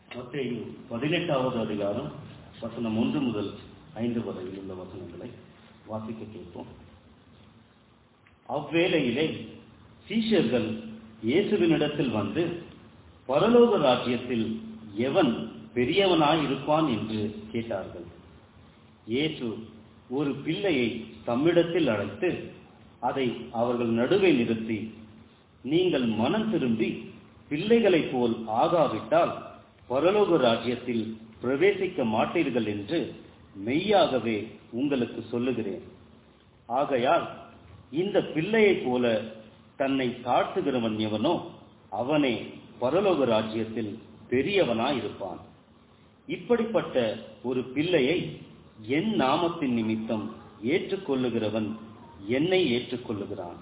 மத்தேயு பதினெட்டாவது அதிகாரம் வசனம் ஒன்று முதல் ஐந்து வரையில் உள்ள வசனங்களை வாசிக்க கேட்போம் அவ்வேளையிலே சீஷர்கள் இயேசுவினிடத்தில் வந்து பரலோக ராஜ்யத்தில் எவன் பெரியவனாய் இருப்பான் என்று கேட்டார்கள் இயேசு ஒரு பிள்ளையை தம்மிடத்தில் அழைத்து அதை அவர்கள் நடுவே நிறுத்தி நீங்கள் மனம் திரும்பி பிள்ளைகளைப் போல் ஆகாவிட்டால் பரலோக ராஜ்யத்தில் பிரவேசிக்க மாட்டீர்கள் என்று மெய்யாகவே உங்களுக்கு சொல்லுகிறேன் ஆகையால் இந்த பிள்ளையைப் போல தன்னை தாழ்த்துகிறவன் எவனோ அவனே பரலோக ராஜ்யத்தில் பெரியவனாயிருப்பான் இப்படிப்பட்ட ஒரு பிள்ளையை என் நாமத்தின் நிமித்தம் ஏற்றுக்கொள்ளுகிறவன் என்னை ஏற்றுக்கொள்ளுகிறான்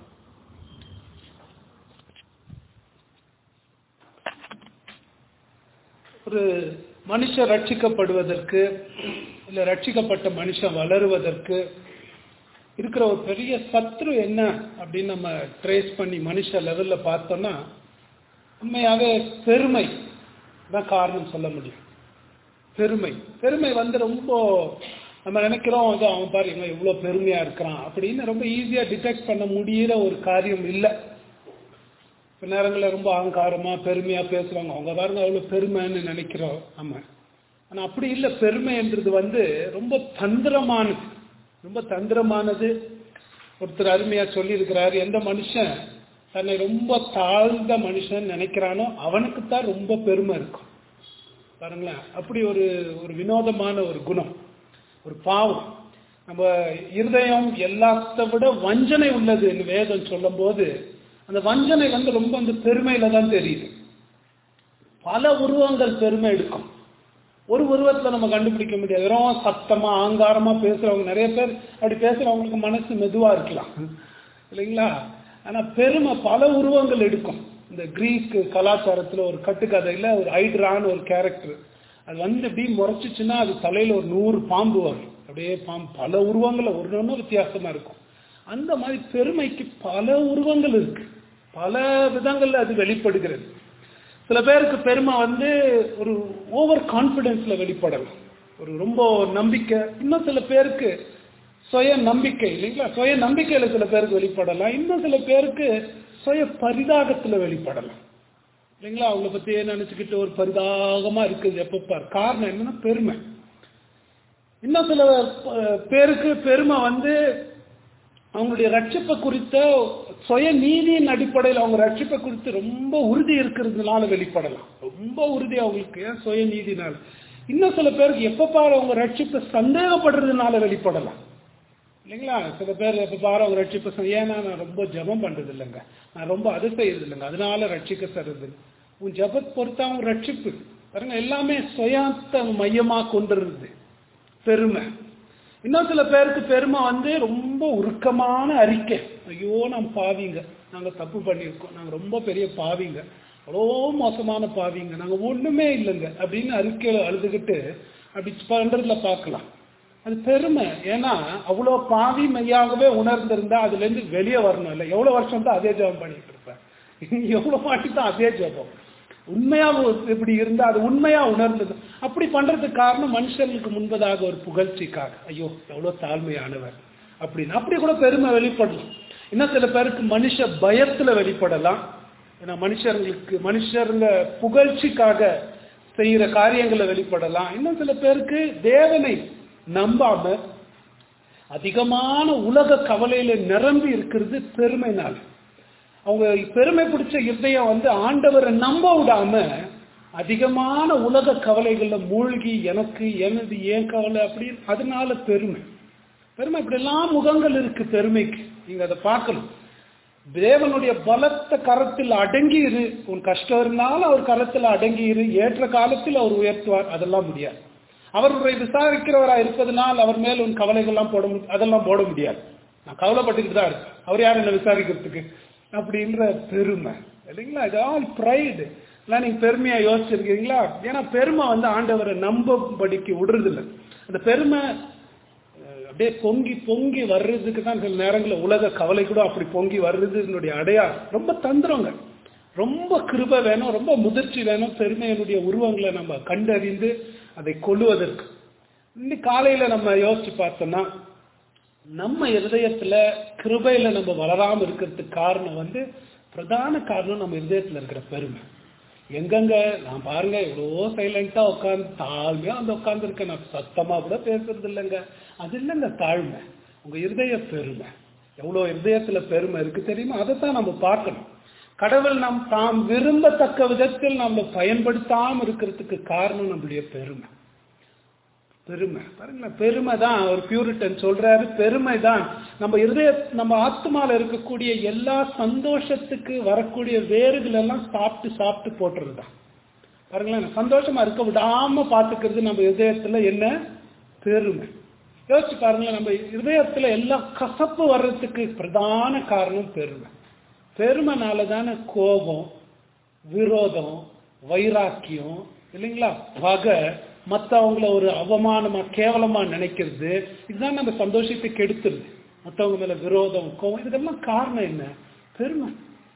ஒரு மனுஷன் ரட்சிக்கப்படுவதற்கு இல்ல ரட்சிக்கப்பட்ட மனுஷன் வளருவதற்கு இருக்கிற ஒரு பெரிய சத்ரு என்ன அப்படின்னு நம்ம ட்ரேஸ் பண்ணி மனுஷ லெவல்ல பார்த்தோம்னா உண்மையாவே பெருமை தான் காரணம் சொல்ல முடியும் பெருமை பெருமை வந்து ரொம்ப நம்ம நினைக்கிறோம் இது அவன் பாரு இவன் இவ்வளவு பெருமையா இருக்கிறான் அப்படின்னு ரொம்ப ஈஸியா டிடெக்ட் பண்ண முடியிற ஒரு காரியம் இல்லை சில நேரங்களில் ரொம்ப அகங்காரமா பெருமையா பேசுவாங்க அவங்க பாருங்க அவ்வளவு பெருமைன்னு நினைக்கிறோம் நம்ம ஆனா அப்படி இல்லை பெருமைன்றது வந்து ரொம்ப தந்திரமானது ரொம்ப தந்திரமானது ஒருத்தர் அருமையா சொல்லி இருக்கிறாரு எந்த மனுஷன் தன்னை ரொம்ப தாழ்ந்த மனுஷன் நினைக்கிறானோ அவனுக்கு தான் ரொம்ப பெருமை இருக்கும் பாருங்களேன் அப்படி ஒரு ஒரு வினோதமான ஒரு குணம் ஒரு பாவம் நம்ம இருதயம் எல்லாத்த விட வஞ்சனை உள்ளது வேதம் சொல்லும் போது அந்த வஞ்சனை வந்து ரொம்ப அந்த பெருமையில தான் தெரியுது பல உருவங்கள் பெருமை எடுக்கும் ஒரு உருவத்துல நம்ம கண்டுபிடிக்க முடியாது வெறும் சத்தமா ஆங்காரமா பேசுறவங்க நிறைய பேர் அப்படி பேசுறவங்களுக்கு மனசு மெதுவா இருக்கலாம் இல்லைங்களா ஆனா பெருமை பல உருவங்கள் எடுக்கும் இந்த கிரீக் கலாச்சாரத்துல ஒரு கட்டுக்கதையில ஒரு ஹைட்ரான்னு ஒரு கேரக்டர் அது வந்து இப்படி முறைச்சிச்சுன்னா அது தலையில ஒரு நூறு பாம்பு வரும் அப்படியே பாம்பு பல உருவங்கள் ஒரு ஒன்றும் வித்தியாசமா இருக்கும் அந்த மாதிரி பெருமைக்கு பல உருவங்கள் இருக்கு பல விதங்கள்ல அது வெளிப்படுகிறது சில பேருக்கு பெருமை வந்து ஒரு ஓவர் கான்பிடன்ஸ்ல வெளிப்படலாம் ஒரு ரொம்ப நம்பிக்கை இன்னும் சில பேருக்கு சுய நம்பிக்கை இல்லைங்களா சுய நம்பிக்கையில சில பேருக்கு வெளிப்படலாம் இன்னும் சில பேருக்கு சுய பரிதாகத்துல வெளிப்படலாம் இல்லைங்களா அவங்கள பத்தியே நினைச்சுக்கிட்டு ஒரு பரிதாகமா இருக்குது எப்ப பார் காரணம் என்னன்னா பெருமை இன்னும் சில பேருக்கு பெருமை வந்து அவங்களுடைய ரட்சிப்பை குறித்த சுய நீதியின் அடிப்படையில் அவங்க ரட்சிப்பை குறித்து ரொம்ப உறுதி இருக்கிறதுனால வெளிப்படலாம் ரொம்ப உறுதி அவங்களுக்கு ஏன் சுய நீதினால இன்னும் சில பேருக்கு எப்ப பாரு அவங்க ரட்சிப்பை சந்தேகப்படுறதுனால வெளிப்படலாம் இல்லைங்களா சில பேர் எப்ப பாரு அவங்க ரட்சிப்பை ஏன்னா நான் ரொம்ப ஜபம் பண்றது இல்லைங்க நான் ரொம்ப அது செய்யறது இல்லைங்க அதனால ரட்சிக்க தருது உன் ஜபத் பொறுத்த அவங்க ரட்சிப்பு பாருங்க எல்லாமே சுயாத்த மையமா கொண்டிருது பெருமை இன்னும் சில பேருக்கு பெருமை வந்து ரொம்ப உருக்கமான அறிக்கை ஐயோ நாம் பாவிங்க நாங்க தப்பு பண்ணியிருக்கோம் நாங்க ரொம்ப பெரிய பாவிங்க அவ்வளோ மோசமான பாவிங்க நாங்க ஒண்ணுமே இல்லைங்க அப்படின்னு அறிக்கையில அழுதுகிட்டு அப்படி பண்றதுல பார்க்கலாம் அது பெருமை ஏன்னா அவ்வளோ பாவி மையாகவே உணர்ந்திருந்தா அதுல இருந்து வெளியே வரணும் இல்லை எவ்வளவு வருஷம் தான் அதே ஜபம் பண்ணிட்டு இருப்பேன் எவ்வளவு வாட்டி தான் அதே ஜபம் உண்மையா இப்படி இருந்தா அது உண்மையா உணர்ந்தது அப்படி பண்றதுக்கு காரணம் மனுஷர்களுக்கு முன்பதாக ஒரு புகழ்ச்சிக்காக ஐயோ எவ்வளவு தாழ்மையானவர் அப்படின்னு அப்படி கூட பெருமை வெளிப்படலாம் இன்னும் சில பேருக்கு மனுஷ பயத்துல வெளிப்படலாம் ஏன்னா மனுஷர்களுக்கு மனுஷருங்க புகழ்ச்சிக்காக செய்யற காரியங்களை வெளிப்படலாம் இன்னும் சில பேருக்கு தேவனை நம்பாம அதிகமான உலக கவலையில நிரம்பி இருக்கிறது பெருமைனால அவங்க பெருமை பிடிச்ச இருதயம் வந்து ஆண்டவரை நம்ப விடாம அதிகமான உலக கவலைகள்ல மூழ்கி எனக்கு எனது ஏன் கவலை அப்படின்னு அதனால பெருமை பெருமை இப்படி எல்லாம் முகங்கள் இருக்கு பெருமைக்கு நீங்க அதை பார்க்கணும் தேவனுடைய பலத்த கரத்தில் அடங்கி இரு உன் கஷ்டம் இருந்தாலும் அவர் கரத்தில் அடங்கி இரு ஏற்ற காலத்தில் அவர் உயர்த்துவார் அதெல்லாம் முடியாது அவருடைய விசாரிக்கிறவராக இருப்பதனால் அவர் மேல் உன் கவலைகள்லாம் போட அதெல்லாம் போட முடியாது நான் கவலைப்பட்டுக்கிட்டு தான் இருக்கேன் அவர் யார் என்ன விசாரிக்கிறதுக்கு அப்படின்ற பெருமை இல்லைங்களா இது ஆல் ப்ரைடு எல்லாம் நீங்க பெருமையா யோசிச்சிருக்கீங்களா ஏன்னா பெருமை வந்து ஆண்டவரை நம்பும்படிக்கு விடுறது இல்லை அந்த பெருமை அப்படியே பொங்கி பொங்கி வர்றதுக்கு தான் சில நேரங்களில் உலக கவலை கூட அப்படி பொங்கி வர்றது என்னுடைய அடையாளம் ரொம்ப தந்திரங்க ரொம்ப கிருபை வேணும் ரொம்ப முதிர்ச்சி வேணும் பெருமையினுடைய உருவங்களை நம்ம கண்டறிந்து அதை கொள்ளுவதற்கு இன்னைக்கு காலையில நம்ம யோசிச்சு பார்த்தோம்னா நம்ம இருதயத்துல கிருபையில நம்ம வளராம இருக்கிறதுக்கு காரணம் வந்து பிரதான காரணம் நம்ம இருதயத்துல இருக்கிற பெருமை எங்கெங்க நான் பாருங்க இவ்வளோ சைலண்டா உட்காந்து தாழ்மையா அந்த உட்காந்துருக்கேன் நான் சத்தமா கூட பேசுறது இல்லைங்க அது இல்லைங்க தாழ்மை உங்க இருதய பெருமை எவ்வளோ இருதயத்துல பெருமை இருக்கு தெரியுமா அதைத்தான் நம்ம பார்க்கணும் கடவுள் நம் தாம் விரும்பத்தக்க விதத்தில் நம்ம பயன்படுத்தாம இருக்கிறதுக்கு காரணம் நம்மளுடைய பெருமை பெருமை பாருங்களேன் பெருமை தான் ஒரு பியூரிட்டன் சொல்றாரு பெருமை தான் நம்ம இருதய நம்ம ஆத்மால இருக்கக்கூடிய எல்லா சந்தோஷத்துக்கு வரக்கூடிய வேர்கள் எல்லாம் சாப்பிட்டு சாப்பிட்டு போட்டுறது தான் பாருங்களேன் சந்தோஷமா இருக்க விடாம பாத்துக்கிறது நம்ம இதயத்துல என்ன பெருமை யோசிச்சு பாருங்களேன் நம்ம இதயத்துல எல்லாம் கசப்பு வர்றதுக்கு பிரதான காரணம் பெருமை பெருமைனால தானே கோபம் விரோதம் வைராக்கியம் இல்லைங்களா வகை மற்றவங்கள ஒரு அவமானமா கேவலமா நினைக்கிறது இதுதான் நம்ம சந்தோஷத்தை கெடுத்துருது மற்றவங்க மேல விரோதம் கோபம் இதெல்லாம் காரணம் என்ன பெருமை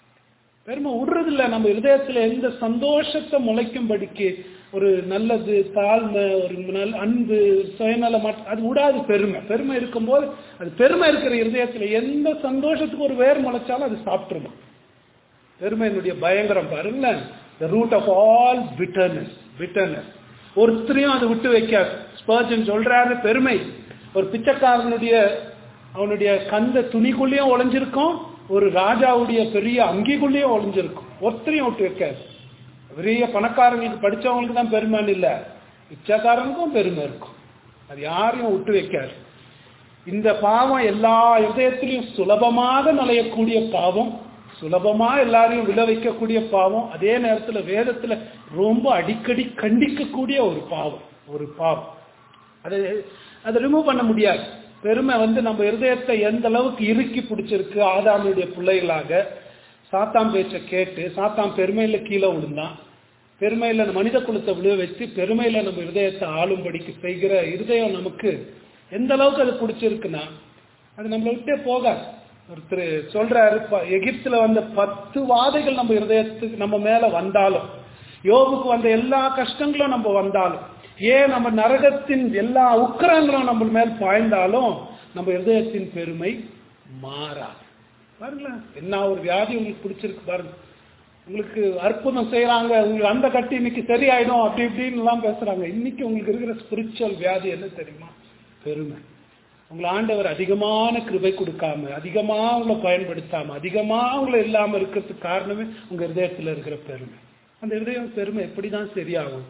பெருமை விடுறதில்ல நம்ம இருதயத்துல எந்த சந்தோஷத்தை முளைக்கும்படிக்கு ஒரு நல்லது தாழ்மை ஒரு நல்ல அன்பு சுயநலம் அது விடாது பெருமை பெருமை இருக்கும்போது அது பெருமை இருக்கிற இருதயத்துல எந்த சந்தோஷத்துக்கு ஒரு வேர் முளைச்சாலும் அது சாப்பிட்டுருமா பெருமையினுடைய பயங்கரம் பாருங்களேன் the root of all bitterness bitterness ஒருத்தரையும் அதை விட்டு வைக்காது ஸ்பர்ஜன் சொல்றாரு பெருமை ஒரு பிச்சைக்காரனுடைய அவனுடைய கந்த துணிக்குள்ளேயும் ஒளிஞ்சிருக்கும் ஒரு ராஜாவுடைய பெரிய அங்கிக்குள்ளேயும் ஒளிஞ்சிருக்கும் ஒருத்தரையும் விட்டு வைக்காது பெரிய பணக்காரங்களுக்கு படிச்சவங்களுக்கு தான் பெருமைன்னு இல்லை பிச்சைக்காரனுக்கும் பெருமை இருக்கும் அது யாரையும் விட்டு வைக்காது இந்த பாவம் எல்லா இதயத்திலையும் சுலபமாக நுழையக்கூடிய பாவம் சுலபமா எல்லாரையும் விழ வைக்கக்கூடிய பாவம் அதே நேரத்துல வேதத்துல ரொம்ப அடிக்கடி கண்டிக்கக்கூடிய ஒரு பாவம் ஒரு பாவம் அதை அதை ரிமூவ் பண்ண முடியாது பெருமை வந்து நம்ம இருதயத்தை எந்த அளவுக்கு இறுக்கி பிடிச்சிருக்கு ஆதாமுடைய பிள்ளைகளாக சாத்தாம் பேச்சை கேட்டு சாத்தாம் பெருமையில கீழே விழுந்தான் பெருமையில மனித குலத்தை விழுவ வச்சு பெருமையில நம்ம இருதயத்தை ஆளும்படிக்கு செய்கிற இருதயம் நமக்கு எந்த அளவுக்கு அது பிடிச்சிருக்குன்னா அது நம்மளை விட்டே போகாது ஒருத்தர் சொல்றாரு எகிப்துல வந்த பத்து வாதைகள் நம்ம இருதயத்துக்கு நம்ம மேல வந்தாலும் யோபுக்கு வந்த எல்லா கஷ்டங்களும் நம்ம வந்தாலும் ஏன் நம்ம நரகத்தின் எல்லா உக்கரங்களும் நம்ம மேல் பாய்ந்தாலும் நம்ம இருதயத்தின் பெருமை மாறாது பாருங்களேன் என்ன ஒரு வியாதி உங்களுக்கு பிடிச்சிருக்கு பாருங்க உங்களுக்கு அற்புதம் செய்யறாங்க உங்களுக்கு அந்த கட்டி இன்னைக்கு சரியாயிடும் அப்படி இப்படின்னு எல்லாம் பேசுறாங்க இன்னைக்கு உங்களுக்கு இருக்கிற ஸ்பிரிச்சுவல் வியாதி என்ன தெரியுமா பெருமை உங்களை ஆண்டவர் அதிகமான கிருபை கொடுக்காம அதிகமா உங்களை பயன்படுத்தாம அதிகமா உங்களை இல்லாம இருக்கிறதுக்கு காரணமே உங்க இருதயத்துல இருக்கிற பெருமை அந்த இருதயம் பெருமை எப்படிதான் சரியாகும்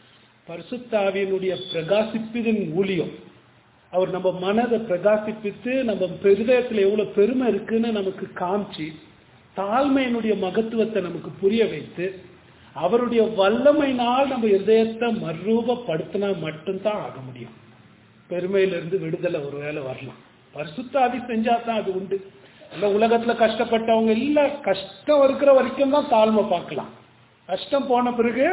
பரிசுத்தாவியனுடைய பிரகாசிப்பதின் ஊழியம் அவர் நம்ம மனதை பிரகாசிப்பித்து நம்ம இருதயத்துல எவ்வளவு பெருமை இருக்குன்னு நமக்கு காமிச்சு தாழ்மையினுடைய மகத்துவத்தை நமக்கு புரிய வைத்து அவருடைய வல்லமையினால் நம்ம இருதயத்தை மறுரூபப்படுத்தினா மட்டும்தான் ஆக முடியும் பெருமையிலிருந்து விடுதலை ஒருவேளை வரலாம் பரிசுத்தாதி செஞ்சா தான் அது உண்டு இல்ல உலகத்துல கஷ்டப்பட்டவங்க இல்ல கஷ்டம் இருக்கிற வரைக்கும் தான் தாழ்மை பார்க்கலாம் கஷ்டம் போன பிறகு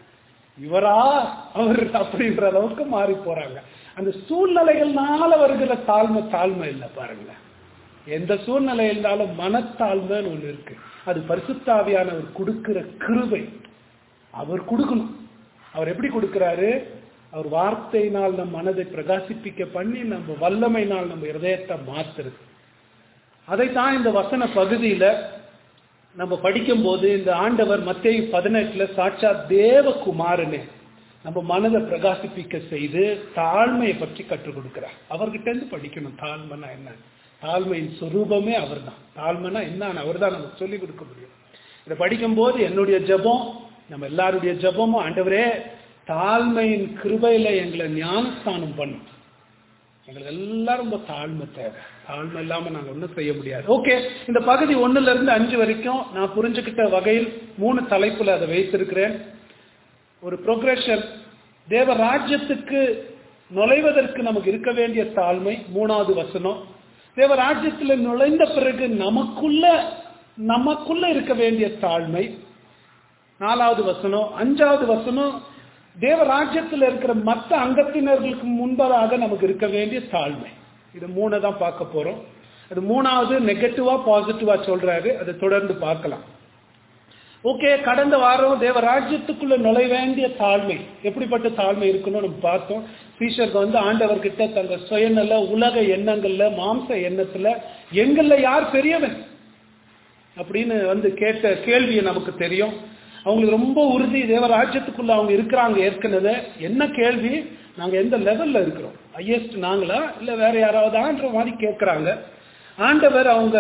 இவரா அவர் அப்படின்ற அளவுக்கு மாறி போறாங்க அந்த சூழ்நிலைகள்னால வருகிற தாழ்மை தாழ்மை இல்லை பாருங்களேன் எந்த சூழ்நிலை இருந்தாலும் மனத்தாழ்மைன்னு ஒண்ணு இருக்கு அது பரிசுத்தாவியானவர் கொடுக்கிற கிருபை அவர் கொடுக்கணும் அவர் எப்படி கொடுக்கிறாரு அவர் வார்த்தையினால் நம் மனதை பிரகாசிப்பிக்க பண்ணி நம்ம வல்லமையினால் நம்ம இருதயத்தை மாத்துறது அதைத்தான் இந்த வசன பகுதியில நம்ம படிக்கும் போது இந்த ஆண்டவர் மத்திய பதினெட்டுல சாட்சா தேவகுமாரனே நம்ம மனதை பிரகாசிப்பிக்க செய்து தாழ்மையை பற்றி கற்றுக் கொடுக்கிறார் அவர்கிட்ட இருந்து படிக்கணும் தாழ்மைனா என்ன தாழ்மையின் சொரூபமே அவர் தான் தாழ்மைனா என்ன அவர் தான் நமக்கு சொல்லிக் கொடுக்க முடியும் இதை படிக்கும்போது என்னுடைய ஜபம் நம்ம எல்லாருடைய ஜபமும் ஆண்டவரே தாழ்மையின் கிருபையில எங்களை ஞானஸ்தானம் பண்ணும் எங்களுக்கு எல்லாம் ரொம்ப தாழ்மை தேவை தாழ்மை இல்லாம நாங்க ஒன்றும் செய்ய முடியாது ஓகே இந்த பகுதி ஒண்ணுல இருந்து அஞ்சு வரைக்கும் நான் புரிஞ்சுக்கிட்ட வகையில் மூணு தலைப்புல அதை வைத்திருக்கிறேன் ஒரு ப்ரோக்ரஷன் தேவ ராஜ்யத்துக்கு நுழைவதற்கு நமக்கு இருக்க வேண்டிய தாழ்மை மூணாவது வசனம் தேவ ராஜ்யத்தில் நுழைந்த பிறகு நமக்குள்ள நமக்குள்ள இருக்க வேண்டிய தாழ்மை நாலாவது வசனம் அஞ்சாவது வசனம் தேவ ராஜ்யத்தில் இருக்கிற மற்ற அங்கத்தினர்களுக்கு முன்பதாக நமக்கு இருக்க வேண்டிய தாழ்மை இது மூணை தான் பார்க்க போறோம் அது மூணாவது நெகட்டிவா பாசிட்டிவா சொல்றாரு அதை தொடர்ந்து பார்க்கலாம் ஓகே கடந்த வாரம் தேவ ராஜ்யத்துக்குள்ள நுழைய வேண்டிய தாழ்மை எப்படிப்பட்ட தாழ்மை இருக்குன்னு நம்ம பார்த்தோம் சீஷருக்கு வந்து ஆண்டவர்கிட்ட தங்க சுயநல உலக எண்ணங்கள்ல மாம்ச எண்ணத்துல எங்கள்ல யார் பெரியவன் அப்படின்னு வந்து கேட்ட கேள்வியை நமக்கு தெரியும் அவங்களுக்கு ரொம்ப உறுதி தேவராஜ்யத்துக்குள்ள அவங்க இருக்கிறாங்க ஏற்கனவே என்ன கேள்வி நாங்க எந்த லெவல்ல இருக்கிறோம் ஹையஸ்ட் நாங்களா இல்ல வேற யாராவதான்ற மாதிரி கேட்கறாங்க ஆண்டவர் அவங்க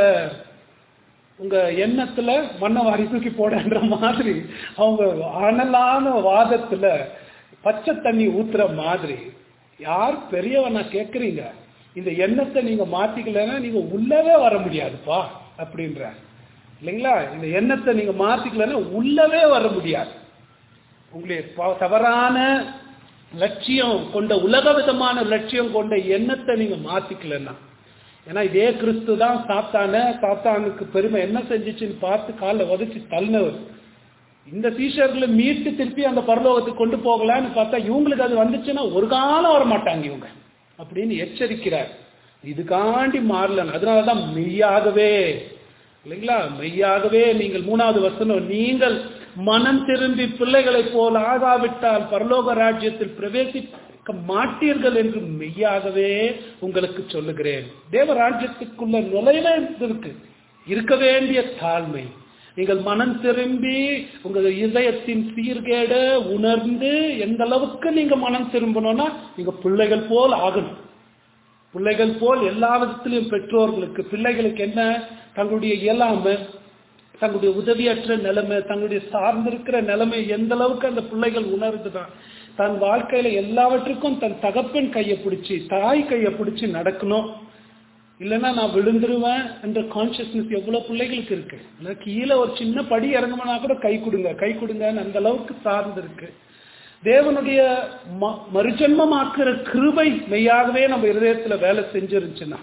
உங்க எண்ணத்துல மண்ணை வாரி தூக்கி போடன்ற மாதிரி அவங்க அனலான வாதத்துல பச்சை தண்ணி ஊத்துற மாதிரி யார் பெரியவனா கேக்குறீங்க இந்த எண்ணத்தை நீங்க மாத்திக்கலன்னா நீங்க உள்ளவே வர முடியாதுப்பா அப்படின்ற இல்லைங்களா இந்த எண்ணத்தை நீங்க மாத்திக்கலன்னா உள்ளவே வர முடியாது உங்களுடைய ப- தவறான லட்சியம் கொண்ட உலக விதமான லட்சியம் கொண்ட எண்ணத்தை நீங்க மாத்திக்கலன்னா ஏன்னா இதே கிறிஸ்து தான் சாத்தான சாத்தானுக்கு பெருமை என்ன செஞ்சுச்சுன்னு பார்த்து காலில் உதச்சி தள்ளினவர் இந்த சீஷர்களை மீட்டு திருப்பி அந்த பரலோகத்துக்கு கொண்டு போகலான்னு பார்த்தா இவங்களுக்கு அது வந்துச்சுன்னா ஒரு காலம் வர மாட்டாங்க இவங்க அப்படின்னு எச்சரிக்கிறார் இதுக்காண்டி மாறலன்னு அதனாலதான் மெய்யாகவே இல்லைங்களா மெய்யாகவே நீங்கள் மூணாவது வசனம் நீங்கள் மனம் திரும்பி பிள்ளைகளைப் போல் ஆகாவிட்டால் பரலோக ராஜ்யத்தில் பிரவேசிக்க மாட்டீர்கள் என்று மெய்யாகவே உங்களுக்கு சொல்லுகிறேன் தேவ ராஜ்யத்துக்குள்ள நுழைவதற்கு இருக்க வேண்டிய தாழ்மை நீங்கள் மனம் திரும்பி உங்கள் இதயத்தின் சீர்கேட உணர்ந்து எந்த அளவுக்கு நீங்க மனம் திரும்பணும்னா நீங்க பிள்ளைகள் போல் ஆகணும் பிள்ளைகள் போல் எல்லா விதத்திலும் பெற்றோர்களுக்கு பிள்ளைகளுக்கு என்ன தங்களுடைய இயலாமை தங்களுடைய உதவியற்ற நிலைமை தங்களுடைய சார்ந்திருக்கிற நிலைமை எந்த அளவுக்கு அந்த பிள்ளைகள் உணருதுதான் தன் வாழ்க்கையில எல்லாவற்றுக்கும் தன் தகப்பன் கையை பிடிச்சி தாய் கையை பிடிச்சி நடக்கணும் இல்லைன்னா நான் விழுந்துருவேன் என்ற கான்சியஸ்னஸ் எவ்வளவு பிள்ளைகளுக்கு இருக்கு இல்ல கீழே ஒரு சின்ன படி இறங்குமனா கூட கை கொடுங்க கை கொடுங்கன்னு அந்த அளவுக்கு சார்ந்து இருக்கு தேவனுடைய ம- மறுஜன்மமாக்குற கிருபை மெய்யாகவே நம்ம இருதயத்துல வேலை செஞ்சிருந்துச்சுன்னா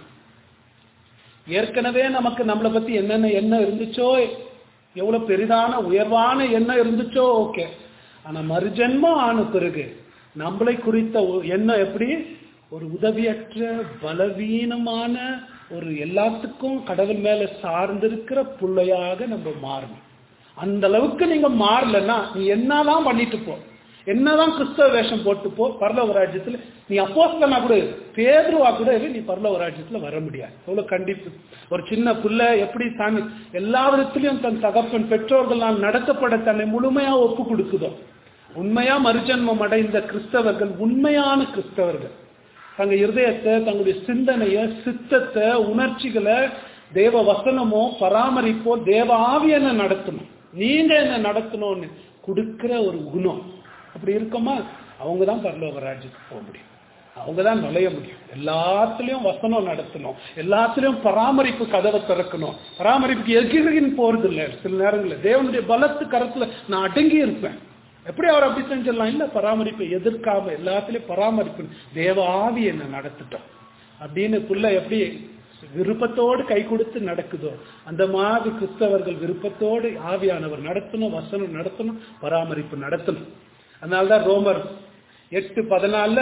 ஏற்கனவே நமக்கு நம்மளை பத்தி என்னென்ன எண்ணம் இருந்துச்சோ எவ்வளவு பெரிதான உயர்வான எண்ணம் இருந்துச்சோ ஓகே ஆனா மறுஜென்மம் ஆன பிறகு நம்மளை குறித்த ஒ- எண்ணம் எப்படி ஒரு உதவியற்ற பலவீனமான ஒரு எல்லாத்துக்கும் கடவுள் மேல சார்ந்திருக்கிற பிள்ளையாக நம்ம மாறணும் அந்த அளவுக்கு நீங்க மாறலன்னா நீ என்னதான் பண்ணிட்டு போ என்னதான் கிறிஸ்தவ வேஷம் போட்டு போ பரலோக ராஜ்யத்துல நீ அப்போஸ்தலனா கூட இரு. பேதுருவா கூட இரு, நீ பரலோக ராஜ்யத்துல வர முடியாது எவ்வளவு கண்டிப்பு ஒரு சின்ன புள்ள எப்படி சாமி எல்லா விதத்திலையும் தன் தகப்பன் பெற்றோர்கள் நான் நடத்தப்பட தன்னை முழுமையா ஒப்பு கொடுக்குதோ உண்மையா மறுஜன்மம் அடைந்த கிறிஸ்தவர்கள் உண்மையான கிறிஸ்தவர்கள் தங்க இருதயத்தை தங்களுடைய சிந்தனைய சித்தத்தை உணர்ச்சிகளை தேவ வசனமோ பராமரிப்போ தேவ ஆவி என்ன நடத்தணும் நீங்க என்ன நடத்தணும்னு கொடுக்கிற ஒரு குணம் அப்படி இருக்கோமா அவங்க தான் பரலோக ராஜ்யத்துக்கு போக முடியும் அவங்க தான் நுழைய முடியும் எல்லாத்துலயும் வசனம் நடத்தணும் எல்லாத்துலயும் பராமரிப்பு கதவை திறக்கணும் பராமரிப்புக்கு எகிரின்னு போறது இல்லை சில நேரங்களில் தேவனுடைய பலத்து கரத்துல நான் அடங்கி இருப்பேன் எப்படி அவர் அப்படி செஞ்சிடலாம் இல்ல பராமரிப்பை எதிர்க்காம எல்லாத்துலயும் பராமரிப்பு தேவ ஆவி என்ன நடத்திட்டோம் அப்படின்னு புள்ள எப்படி விருப்பத்தோடு கை கொடுத்து நடக்குதோ அந்த மாதிரி கிறிஸ்தவர்கள் விருப்பத்தோடு ஆவியானவர் நடத்தணும் வசனம் நடத்தணும் பராமரிப்பு நடத்தணும் அதனால்தான் ரோமர் எட்டு பதினாலுல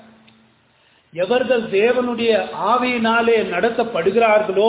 எவர்கள் தேவனுடைய ஆவியினாலே நடத்தப்படுகிறார்களோ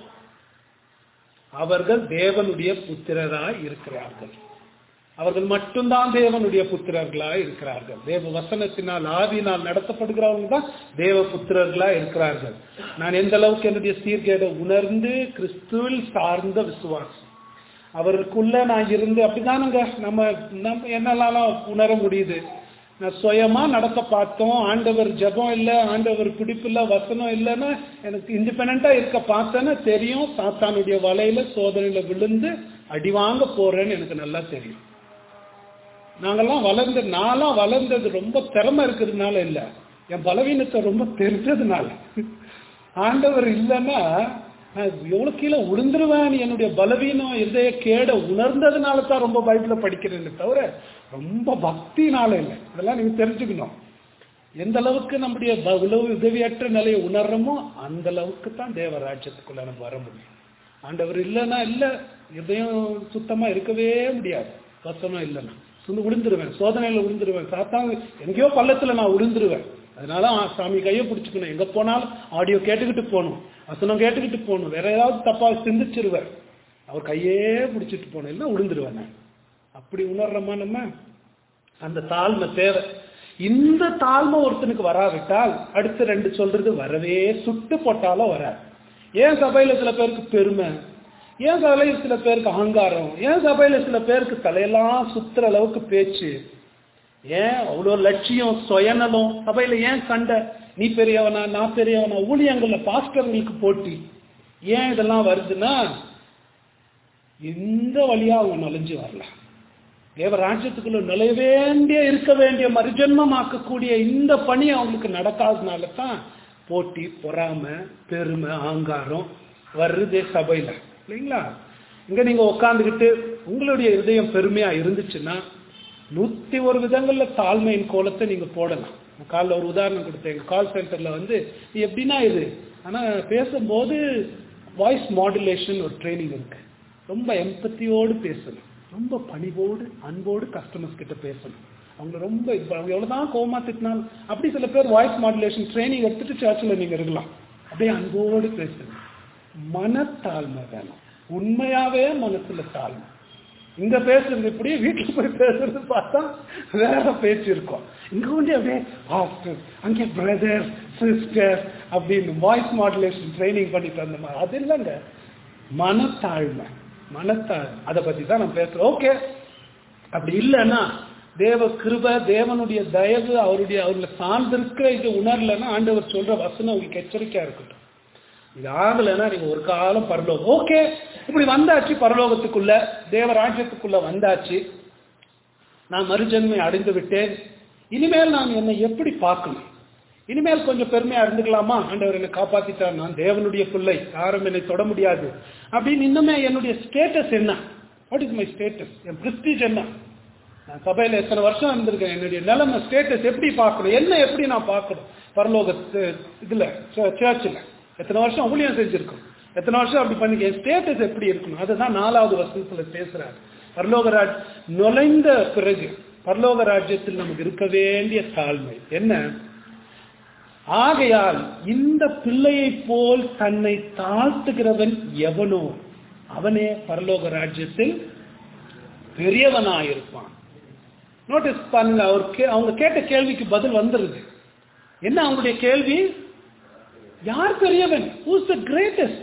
அவர்கள் தேவனுடைய புத்திரராய் இருக்கிறார்கள் அவர்கள் மட்டும்தான் தேவனுடைய புத்திரர்களாய் இருக்கிறார்கள் தேவ வசனத்தினால் ஆவியினால் நடத்தப்படுகிறவங்க தான் தேவ புத்திரர்களா இருக்கிறார்கள் நான் எந்த அளவுக்கு என்னுடைய சீர்கேடை உணர்ந்து கிறிஸ்துவில் சார்ந்த விசுவாசம் அவருக்குள்ள நான் இருந்து அப்படிதானுங்க நம்ம நம்ம என்னெல்லாம் உணர முடியுது நான் சுயமா நடக்க பார்த்தோம் ஆண்டவர் ஜெபம் இல்லை ஆண்டவர் பிடிப்பு இல்லை வசனம் இல்லைன்னா எனக்கு இண்டிபெண்டா இருக்க பார்த்தேன்னா தெரியும் சாத்தானுடைய வலையில சோதனையில விழுந்து அடி வாங்க போறேன்னு எனக்கு நல்லா தெரியும் நாங்கெல்லாம் வளர்ந்த நான்லாம் வளர்ந்தது ரொம்ப திறமை இருக்கிறதுனால இல்ல என் பலவீனத்தை ரொம்ப தெரிஞ்சதுனால ஆண்டவர் இல்லைன்னா நான் எவ்வளவு கீழே உளுந்துருவேன் என்னுடைய பலவீனம் இதய கேட உணர்ந்ததுனால தான் ரொம்ப பைபிள படிக்கிறேன்னு தவிர ரொம்ப பக்தினால இல்லை இதெல்லாம் நீங்க தெரிஞ்சுக்கணும் எந்த அளவுக்கு நம்முடைய ப- உளவு உதவியற்ற நிலையை உணர்றோமோ அந்த அளவுக்கு தான் தேவராஜ்யத்துக்குள்ள நம்ம வர முடியும் ஆண்டவர் இல்லைன்னா இல்ல இதயம் சுத்தமா இருக்கவே முடியாது வசனம் இல்லைன்னா சுண்டு விழுந்துருவேன் சோதனையில விழுந்துருவேன் சாத்தாங்க எங்கேயோ பள்ளத்துல நான் விழுந்துருவேன் அதனால ஆ, சாமி கையை பிடிச்சுக்கணும் எங்க போனாலும் ஆடியோ கேட்டுக்கிட்டு போகணும் வசனம் கேட்டுக்கிட்டு போகணும் வேற ஏதாவது தப்பா சிந்திச்சிருவேன் அவர் கையே பிடிச்சிட்டு போகணும் இல்லை விழுந்துருவேன் நான் அப்படி உணர்றோமா நம்ம அந்த தாழ்மை தேவை இந்த தாழ்மை ஒருத்தனுக்கு வராவிட்டால் அடுத்த ரெண்டு சொல்றது வரவே சுட்டு போட்டாலும் வராது ஏன் சபையில சில பேருக்கு பெருமை ஏன் சபையில சில பேருக்கு அகங்காரம் ஏன் சபையில சில பேருக்கு தலையெல்லாம் சுத்துற அளவுக்கு பேச்சு ஏன் அவ்வளோ லட்சியம் சுயநலம் சபையில ஏன் சண்டை நீ பெரியவனா நான் பெரியவனா ஊழியங்கள்ல பாஸ்டர்களுக்கு போட்டி ஏன் இதெல்லாம் வருதுன்னா இந்த வழியா அவங்க நுழைஞ்சு வரல தேவ ராஜ்யத்துக்குள்ள நுழைய வேண்டிய இருக்க வேண்டிய மறுஜன்மமாக்கக்கூடிய இந்த பணி அவங்களுக்கு நடக்காதனால தான் போட்டி பொறாமை பெருமை ஆங்காரம் வருதே சபையில இல்லைங்களா இங்க நீங்க உட்காந்துக்கிட்டு உங்களுடைய இதயம் பெருமையா இருந்துச்சுன்னா நூத்தி ஒரு விதங்கள்ல தாழ்மையின் கோலத்தை நீங்க போடலாம் நான் காலைல ஒரு உதாரணம் கொடுத்தேன் எங்க கால் சென்டர்ல வந்து இது எப்படின்னா இது ஆனா பேசும்போது வாய்ஸ் மாடுலேஷன் ஒரு ட்ரைனிங் இருக்கு ரொம்ப எம்பத்தியோடு பேசணும் ரொம்ப பணிவோடு அன்போடு கஸ்டமர்ஸ் கிட்ட பேசணும் அவங்க ரொம்ப இப்ப அவங்க எவ்வளவுதான் கோவமா திட்டினாலும் அப்படி சில பேர் வாய்ஸ் மாடுலேஷன் ட்ரைனிங் எடுத்துட்டு சர்ச்சில் நீங்க இருக்கலாம் அப்படியே அன்போடு பேசணும் மனத்தாழ்மை வேணும் உண்மையாவே மனசுல தாழ்மை இங்க பேசுறது இப்படி வீட்டுல போய் பேசுறது பார்த்தா வேற பேச்சு இருக்கும் இங்க வந்து அப்படியே ஆஃப்டர் அங்கே பிரதர் சிஸ்டர் அப்படின்னு வாய்ஸ் மாடுலேஷன் ட்ரைனிங் பண்ணிட்டு வந்த மாதிரி அது இல்லைங்க மனத்தாழ்மை மனத்தாழ்மை அதை பத்தி தான் நான் பேசுறேன் ஓகே அப்படி இல்லைன்னா தேவ கிருப தேவனுடைய தயவு அவருடைய அவர்களை சார்ந்திருக்கிற இது உணரலைன்னா ஆண்டவர் சொல்ற வசனம் உங்களுக்கு எச்சரிக்கையா இருக்கட்டும் இது ஆகலைன்னா நீங்க ஒரு காலம் பரலோகம் ஓகே இப்படி வந்தாச்சு பரலோகத்துக்குள்ள தேவராஜ்யத்துக்குள்ள வந்தாச்சு நான் மறுஜன்மை அடைந்து விட்டேன் இனிமேல் நான் என்னை எப்படி பார்க்கணும் இனிமேல் கொஞ்சம் பெருமையா இருந்துக்கலாமா ஆண்டவர் என்னை காப்பாத்திட்டார் நான் தேவனுடைய பிள்ளை யாரும் என்னை தொட முடியாது அப்படின்னு இன்னுமே என்னுடைய ஸ்டேட்டஸ் என்ன வாட் இஸ் மை ஸ்டேட்டஸ் என் பிரஸ்டீஜ் என்ன நான் சபையில எத்தனை வருஷம் இருந்திருக்கேன் என்னுடைய நிலைமை ஸ்டேட்டஸ் எப்படி பார்க்கணும் என்ன எப்படி நான் பார்க்கணும் பரலோக இதுல சர்ச்சில் எத்தனை வருஷம் ஊழியம் செஞ்சிருக்கோம் எத்தனை வருஷம் அப்படி பண்ணி என் ஸ்டேட்டஸ் எப்படி இருக்கணும் அதுதான் நாலாவது வருஷத்துல பேசுறாரு பரலோகராஜ் நுழைந்த பிறகு பரலோக ராஜ்யத்தில் நமக்கு இருக்க வேண்டிய தாழ்மை என்ன ஆகையால் இந்த பிள்ளையைப் போல் தன்னை தாழ்த்துகிறவன் எவனோ அவனே பரலோக ராஜ்யத்தில் பெரியவனாயிருப்பான் நோட்டீஸ் பண்ணுங்க அவர் கே- அவங்க கேட்ட கேள்விக்கு பதில் வந்துருது என்ன அவங்களுடைய கேள்வி யார் பெரியவன் ஹூஸ் த கிரேட்டஸ்ட்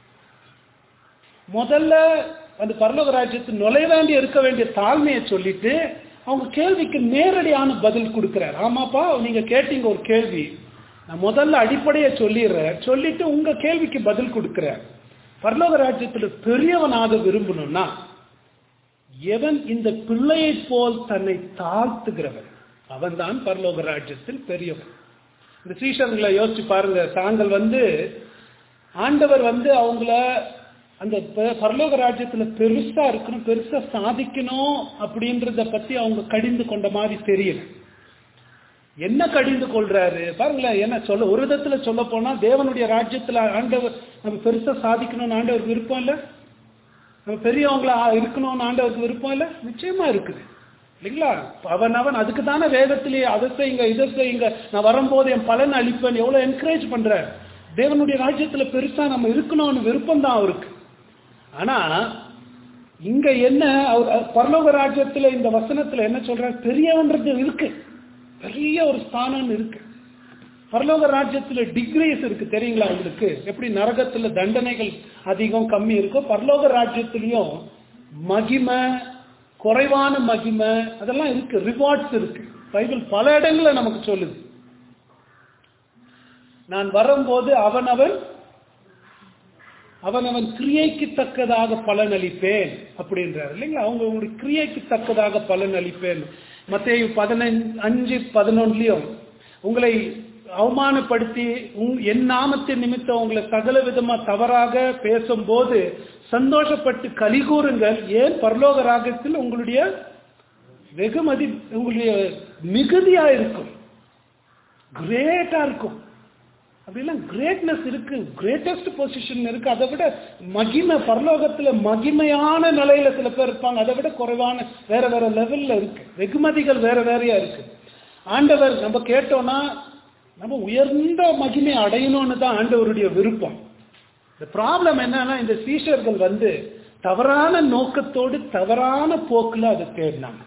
முதல்ல அந்த பரலோக ராஜ்யத்தில் நுழைய வேண்டிய இருக்க வேண்டிய தாழ்மையை சொல்லிட்டு அவங்க கேள்விக்கு நேரடியான பதில் கொடுக்கிறார் ஆமாப்பா நீங்க கேட்டீங்க ஒரு கேள்வி நான் முதல்ல அடிப்படையை சொல்லிடுறேன் சொல்லிட்டு உங்க கேள்விக்கு பதில் கொடுக்கிறேன் பரலோக ராஜ்யத்தில் பெரியவனாக விரும்பணும்னா எவன் இந்த பிள்ளையைப் போல் தன்னை தாழ்த்துகிறவன் அவன்தான் பரலோக ராஜ்யத்தில் பெரியவன் இந்த சீஷர்களை யோசிச்சு பாருங்க தாங்கள் வந்து ஆண்டவர் வந்து அவங்கள அந்த ப- பரலோக ராஜ்யத்துல பெருசா இருக்கணும் பெருசா சாதிக்கணும் அப்படின்றத பத்தி அவங்க கடிந்து கொண்ட மாதிரி தெரியல என்ன கடிந்து கொள்றாரு பாருங்களேன் என்ன சொல்ல ஒரு விதத்துல சொல்ல போனா தேவனுடைய ராஜ்யத்துல ஆண்டவர் நம்ம பெருசா சாதிக்கணும்னு ஆண்டவருக்கு விருப்பம் இல்ல நம்ம பெரியவங்களா இருக்கணும்னு ஆண்டவருக்கு விருப்பம் இல்ல நிச்சயமா இருக்குது இல்லைங்களா அவன் அவன் அதுக்கு தானே வேதத்திலேயே அதை செய்யுங்க இதை செய்யுங்க நான் வரும்போது என் பலன் அளிப்பேன் எவ்வளவு என்கரேஜ் பண்ற தேவனுடைய ராஜ்யத்துல பெருசா நம்ம இருக்கணும்னு விருப்பம் தான் அவருக்கு ஆனா இங்க என்ன அவர் அவர் பரலோக ராஜ்யத்துல இந்த வசனத்துல என்ன சொல்றாரு பெரியவன்றது இருக்கு பெரிய ஒரு ஸ்தானம் இருக்கு பரலோக ராஜ்யத்துல டிகிரிஸ் இருக்கு தெரியுங்களா உங்களுக்கு எப்படி நரகத்துல தண்டனைகள் அதிகம் கம்மி இருக்கோ பரலோக ராஜ்யத்திலையும் மகிமை குறைவான மகிமை அதெல்லாம் இருக்கு ரிவார்ட்ஸ் இருக்கு பைபிள் பல இடங்கள்ல நமக்கு சொல்லுது நான் வரும்போது அவனவன் அவனவன் கிரியைக்கு தக்கதாக பலன் அளிப்பேன் அப்படின்றார் இல்லைங்களா அவங்க உங்களுடைய கிரியைக்கு தக்கதாக பலன் அளிப்பேன் மத்தேயு பதினஞ்சு அஞ்சு பதினொன்றுலயும் உங்களை அவமானப்படுத்தி உங்- என் நாமத்தின் நிமித்தம் உங்களை சகல விதமா தவறாக பேசும்போது சந்தோஷப்பட்டு கலிகூறுங்கள் ஏன் பரலோக ராகத்தில் உங்களுடைய வெகுமதி உங்களுடைய மிகுதியா இருக்கும் கிரேட்டா இருக்கும் அப்படிலாம் கிரேட்னஸ் இருக்கு கிரேட்டஸ்ட் பொசிஷன் இருக்கு அதை விட மகிமை பரலோகத்துல மகிமையான நிலையில சில பேர் இருப்பாங்க அதை விட குறைவான வேற வேற லெவல்ல இருக்கு வெகுமதிகள் வேற வேறையா இருக்கு ஆண்டவர் நம்ம கேட்டோம்னா நம்ம உயர்ந்த மகிமை அடையணும்னு தான் ஆண்டவருடைய விருப்பம் இந்த ப்ராப்ளம் என்னன்னா இந்த சீஷர்கள் வந்து தவறான நோக்கத்தோடு தவறான போக்குல அதை தேடினாங்க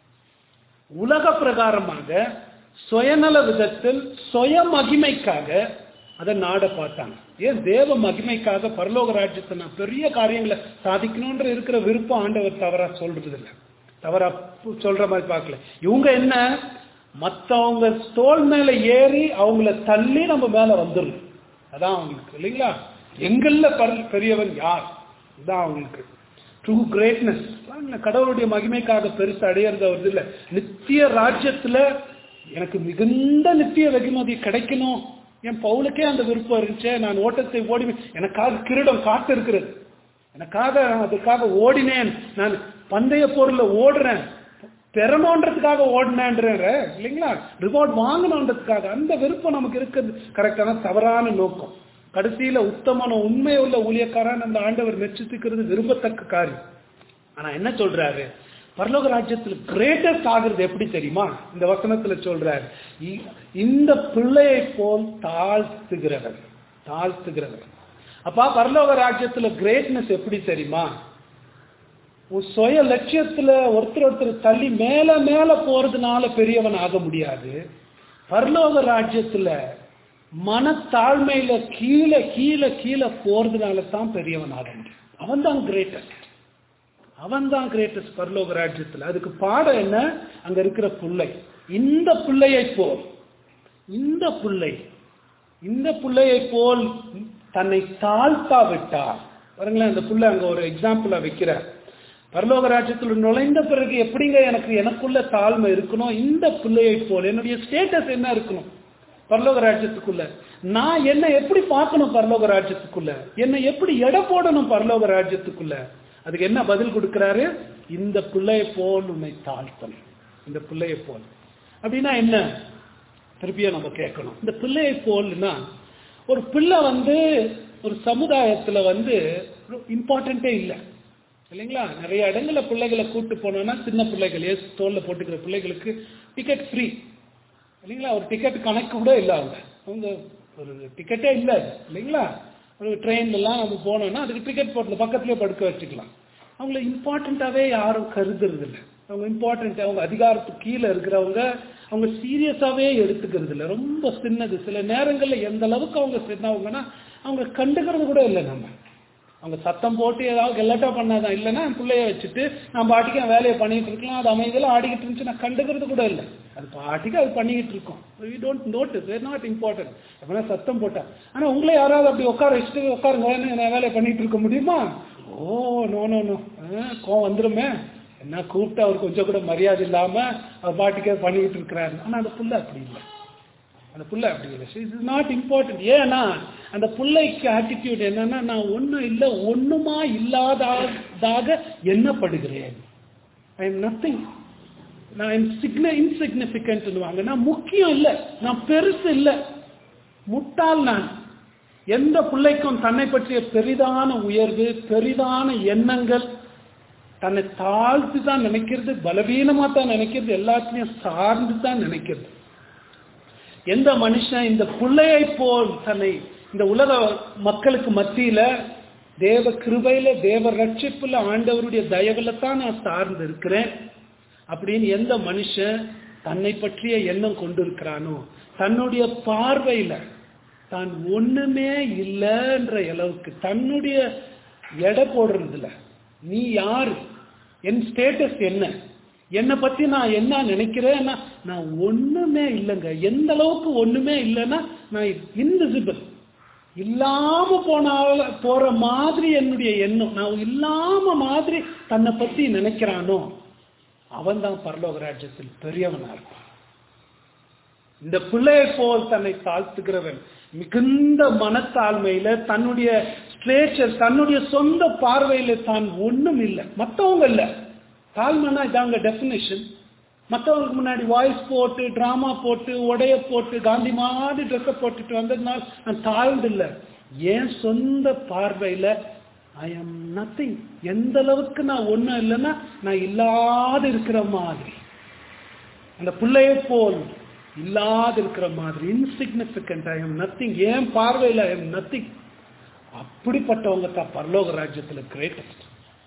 உலக பிரகாரமாக சுயநல விதத்தில் சுய மகிமைக்காக அதை நாட பார்த்தாங்க ஏன் தேவ மகிமைக்காக பரலோக ராஜ்யத்தை நான் பெரிய காரியங்களை சாதிக்கணும்ன்ற இருக்கிற விருப்பம் ஆண்டவர் தவறா சொல்றது இல்லை தவறா சொல்ற மாதிரி பார்க்கல இவங்க என்ன மத்தவங்க தோல் மேல ஏறி அவங்கள தள்ளி நம்ம மேல வந்துடணும் அதான் அவங்களுக்கு இல்லைங்களா எங்கள்ல பர- பெரியவன் யார் இதுதான் அவங்களுக்கு ட்ரூ கிரேட்னஸ் கடவுளுடைய மகிமைக்காக பெருசு அடையிறது வருது இல்ல நித்திய ராஜ்யத்துல எனக்கு மிகுந்த நித்திய வெகுமதி கிடைக்கணும் என் பவுலுக்கே அந்த விருப்பம் இருந்துச்சு நான் ஓட்டத்தை ஓடி எனக்காக கிரீடம் காத்து இருக்கிறது எனக்காக அதுக்காக ஓடினேன் நான் பந்தய பொருள்ல ஓடுறேன் பெறணுன்றதுக்காக ஓடினேன்ற இல்லைங்களா ரிவார்ட் வாங்கணுன்றதுக்காக அந்த விருப்பம் நமக்கு இருக்கிறது கரெக்டான தவறான நோக்கம் கடைசியில உத்தமான உண்மை உள்ள ஊழியக்காரன் அந்த ஆண்டவர் மெச்சித்துக்கிறது விரும்பத்தக்க காரியம் ஆனா என்ன சொல்றாரு பரலோக ராஜ்யத்தில் கிரேட்டஸ்ட் ஆகுறது எப்படி தெரியுமா இந்த வசனத்துல சொல்றாரு இ- இந்த பிள்ளையை போல் தாழ்த்துகிறவர் தாழ்த்துகிறவர் அப்பா பரலோக ராஜ்யத்துல கிரேட்னஸ் எப்படி தெரியுமா உன் சுய லட்சியத்துல ஒருத்தர் ஒருத்தர் தள்ளி மேல மேல போறதுனால பெரியவன் ஆக முடியாது பரலோக ராஜ்யத்துல மனத்தாழ்மையில கீழே கீழே கீழே போறதுனால தான் பெரியவன் ஆக முடியும் அவன் தான் கிரேட்டஸ்ட் அவன் தான் கிரேட்டஸ்ட் பரலோக ராஜ்யத்துல அதுக்கு பாடம் என்ன அங்க இருக்கிற பிள்ளை இந்த பிள்ளையை போல் இந்த பிள்ளை இந்த பிள்ளையை போல் தன்னை தாழ்த்தா விட்டார் பாருங்களேன் அந்த புள்ள அங்க ஒரு எக்ஸாம்பிளா வைக்கிறார் பரலோக ராஜ்யத்தில் நுழைந்த பிறகு எப்படிங்க எனக்கு எனக்குள்ள தாழ்மை இருக்கணும் இந்த பிள்ளையை போல் என்னுடைய ஸ்டேட்டஸ் என்ன இருக்கணும் பரலோக ராஜ்யத்துக்குள்ள நான் என்ன எப்படி பார்க்கணும் பரலோக ராஜ்யத்துக்குள்ள என்னை எப்படி எடை போடணும் பரலோக ராஜ்யத்துக்குள்ள அதுக்கு என்ன பதில் கொடுக்கிறாரு இந்த பிள்ளையை போல் உன்னை தாழ்த்தணும் இந்த பிள்ளையை போல் அப்படின்னா என்ன திருப்பியும் நம்ம கேட்கணும் இந்த பிள்ளையை போல்னா ஒரு பிள்ளை வந்து ஒரு சமுதாயத்துல வந்து இம்பார்ட்டண்ட்டே இல்லை இல்லைங்களா நிறைய இடங்கள்ல பிள்ளைகளை கூட்டு போனோம்னா சின்ன பிள்ளைகள் ஏசு தோல்ல போட்டுக்கிற பிள்ளைகளுக்கு டிக்கெட் ஃப்ரீ இல்லைங்களா ஒரு டிக்கெட் கணக்கு கூட இல்லை அவங்க அவங்க ஒரு டிக்கெட்டே இல்லை அது, இல்லைங்களா ஒரு ட்ரெயின்லாம் நம்ம போனோம்னா அதுக்கு டிக்கெட் போட்டு பக்கத்துலேயே படுக்க வச்சுக்கலாம் அவங்கள இம்பார்ட்டண்ட்டாகவே யாரும் கருதுறது இல்லை அவங்க இம்பார்ட்டண்ட் அவங்க அதிகாரத்துக்கு கீழே இருக்கிறவங்க அவங்க சீரியஸாகவே எடுத்துக்கிறது இல்லை ரொம்ப சின்னது சில நேரங்களில் எந்த அளவுக்கு அவங்க சின்னவங்கன்னா அவங்க கண்டுக்கிறது கூட இல்லை நம்ம அவங்க சத்தம் போட்டு ஏதாவது கெல்லட்டா பண்ணாதான் இல்லைன்னா என் பிள்ளைய வச்சுட்டு நான் பாட்டுக்கு என் வேலையை பண்ணிட்டு இருக்கலாம் அது அமைதியில் ஆடிக்கிட்டு இருந்துச்சு நான் கண்டுக்கிறது கூட இல்லை அது பாட்டுக்கு அது பண்ணிக்கிட்டு இருக்கோம் we don't notice we're not important அப்படின்னா சத்தம் போட்டா ஆனா உங்களை யாராவது அப்படி உட்கார வச்சுட்டு உட்காருங்க நான் வேலையை பண்ணிட்டு இருக்க முடியுமா ஓ நோ நோ நோ கோவம் வந்துருமே என்ன கூப்பிட்டு அவர் கொஞ்சம் கூட மரியாதை இல்லாம அவர் பாட்டுக்கே பண்ணிக்கிட்டு இருக்கிறாரு ஆனா அந்த புள்ள அப்படி இல்லை அந்த புள்ள அப்படி இல்லை இஸ் நாட் இம்பார்ட்டன்ட் ஏன்னா அந்த பிள்ளைக்கு ஆட்டிடியூட் என்னன்னா நான் ஒன்றும் இல்லை ஒண்ணுமா இல்லாததாக எண்ணப்படுகிறேன் ஐ எம் நத்திங் நான் சிக்ன இன்சிக்னிஃபிகன்ட்னுவாங்க நான் முக்கியம் இல்லை நான் பெருசு இல்லை முட்டாள் நான் எந்த பிள்ளைக்கும் தன்னை பற்றிய பெரிதான உயர்வு பெரிதான எண்ணங்கள் தன்னை தாழ்த்து தான் நினைக்கிறது பலவீனமா தான் நினைக்கிறது எல்லாத்தையும் சார்ந்து தான் நினைக்கிறது எந்த மனுஷன் இந்த பிள்ளையை போல் தன்னை இந்த உலக மக்களுக்கு மத்தியில தேவ கிருபையில தேவ ரட்சிப்புல ஆண்டவருடைய தயவுல தான் நான் சார்ந்து இருக்கிறேன் அப்படின்னு எந்த மனுஷன் தன்னை பற்றிய எண்ணம் கொண்டிருக்கிறானோ தன்னுடைய பார்வையில தான் ஒண்ணுமே இல்லைன்ற அளவுக்கு தன்னுடைய எடை போடுறதுல நீ யாரு என் ஸ்டேட்டஸ் என்ன என்னை பத்தி நான் என்ன நினைக்கிறேன்னா நான் ஒண்ணுமே இல்லைங்க எந்த அளவுக்கு ஒண்ணுமே இல்லைன்னா நான் இன்விசிபிள் இல்லாம போனால போற மாதிரி என்னுடைய எண்ணம் நான் இல்லாம மாதிரி தன்னை பத்தி நினைக்கிறானோ அவன் தான் பரலோக ராஜ்யத்தில் பெரியவனா இருப்பான் இந்த பிள்ளையை போல் தன்னை தாழ்த்துகிறவன் மிகுந்த மனத்தாழ்மையில தன்னுடைய ஸ்ட்ரேச்சர் தன்னுடைய சொந்த பார்வையில தான் ஒண்ணும் இல்லை மற்றவங்க இல்ல தாழ்மைனா இதாங்க டெபினேஷன் மற்றவங்களுக்கு முன்னாடி வாய்ஸ் போட்டு டிராமா போட்டு உடைய போட்டு காந்தி மாதிரி ட்ரெஸ்ஸை போட்டுட்டு வந்ததுனால நான் தாழ்ந்து இல்லை என் சொந்த பார்வையில ஐ எம் நத்திங் எந்த அளவுக்கு நான் ஒண்ணும் இல்லைன்னா நான் இல்லாத இருக்கிற மாதிரி அந்த பிள்ளையை போல் இல்லாத இருக்கிற மாதிரி இன்சிக்னிபிகண்ட் ஐ எம் நத்திங் ஏன் பார்வையில் ஐ எம் நத்திங் அப்படிப்பட்டவங்க தான் பரலோக ராஜ்யத்தில் கிரேட்டஸ்ட்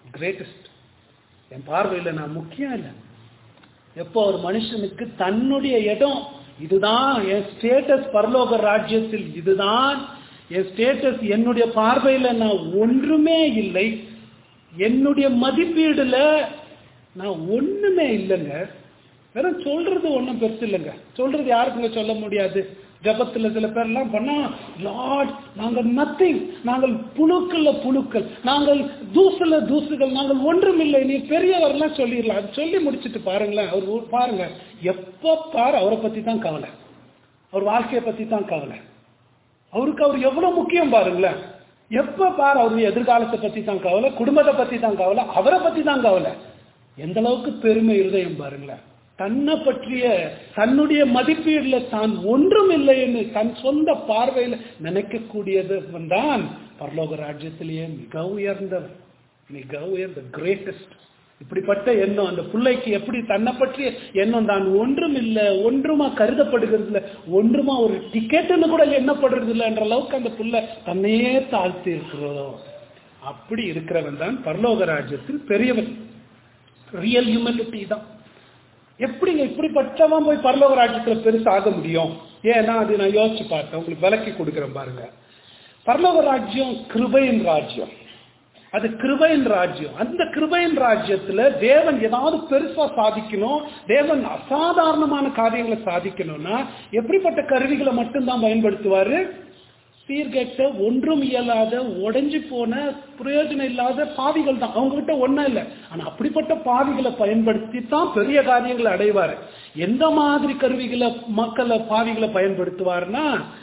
கிரேட்டஸ்ட் என் பார்வையில் நான் முக்கியம் இல்லை எப்போ ஒரு மனுஷனுக்கு தன்னுடைய இடம் இதுதான் என் ஸ்டேட்டஸ் பரலோக ராஜ்யத்தில் இதுதான் என் ஸ்டேட்டஸ் என்னுடைய பார்வையில் நான் ஒன்றுமே இல்லை என்னுடைய மதிப்பீடுல நான் ஒண்ணுமே இல்லைங்க வெறும் சொல்றது ஒன்றும் பெருசு இல்லைங்க சொல்றது யாருக்குங்க சொல்ல முடியாது ஜபத்துல சில பேர்லாம் பண்ணா லார்ட் நாங்கள் நத்திங் நாங்கள் புழுக்கள்ல புழுக்கள் நாங்கள் தூசுல தூசுகள் நாங்கள் ஒன்றுமில்லை நீ பெரியவர்லாம் சொல்லிடலாம் அது சொல்லி முடிச்சிட்டு பாருங்களேன் அவர் ஊ- பாருங்க எப்ப பாரு அவரை பத்தி தான் கவலை அவர் வாழ்க்கையை பத்தி தான் கவலை அவருக்கு அவர் எவ்வளவு முக்கியம் பாருங்களேன் எப்ப பாரு அவருடைய எதிர்காலத்தை பத்தி தான் கவலை குடும்பத்தை பத்தி தான் கவலை அவரை பத்தி தான் கவலை எந்த அளவுக்கு பெருமை இருதயம் பாருங்களேன் தன்னை பற்றிய தன்னுடைய மதிப்பீடுல தான் ஒன்றும் இல்லைன்னு தன் சொந்த பார்வையில நினைக்கக்கூடியது தான் பரலோக ராஜ்யத்திலேயே மிக உயர்ந்தவர் மிக உயர்ந்த கிரேட்டஸ்ட் இப்படிப்பட்ட எண்ணம் அந்த பிள்ளைக்கு எப்படி தன்னை பற்றிய எண்ணம் தான் ஒன்றும் இல்லை ஒன்றுமா கருதப்படுகிறது இல்லை ஒன்றுமா ஒரு டிக்கெட்டுன்னு கூட எண்ணப்படுறது இல்லை என்ற அளவுக்கு அந்த புள்ள தன்னையே தாழ்த்தி இருக்கிறதோ அப்படி இருக்கிறவன் தான் பரலோக ராஜ்யத்தில் பெரியவன் ரியல் ஹியூமனிட்டி தான் எப்படிங்க இப்படிப்பட்டவன் போய் பரலோக ராஜ்யத்துல பெருசா ஆக முடியும் ஏன்னா அது நான் யோசிச்சு பார்த்தேன் உங்களுக்கு விளக்கி கொடுக்குறேன் பாருங்க பரலோக ராஜ்யம் கிருபையின் ராஜ்யம் அது கிருபையின் ராஜ்யம் அந்த கிருபையின் ராஜ்யத்துல தேவன் ஏதாவது பெருசா சாதிக்கணும் தேவன் அசாதாரணமான காரியங்களை சாதிக்கணும்னா எப்படிப்பட்ட கருவிகளை மட்டும்தான் பயன்படுத்துவாரு சீர்கெட்ட ஒன்றும் இயலாத உடைஞ்சு போன பிரயோஜனம் இல்லாத பாவிகள் தான் அவங்க கிட்ட ஒண்ணும் இல்லை ஆனா அப்படிப்பட்ட பாவிகளை பயன்படுத்தி தான் பெரிய காரியங்களை அடைவார் எந்த மாதிரி கருவிகளை மக்களை பாவிகளை பயன்படுத்துவார்னா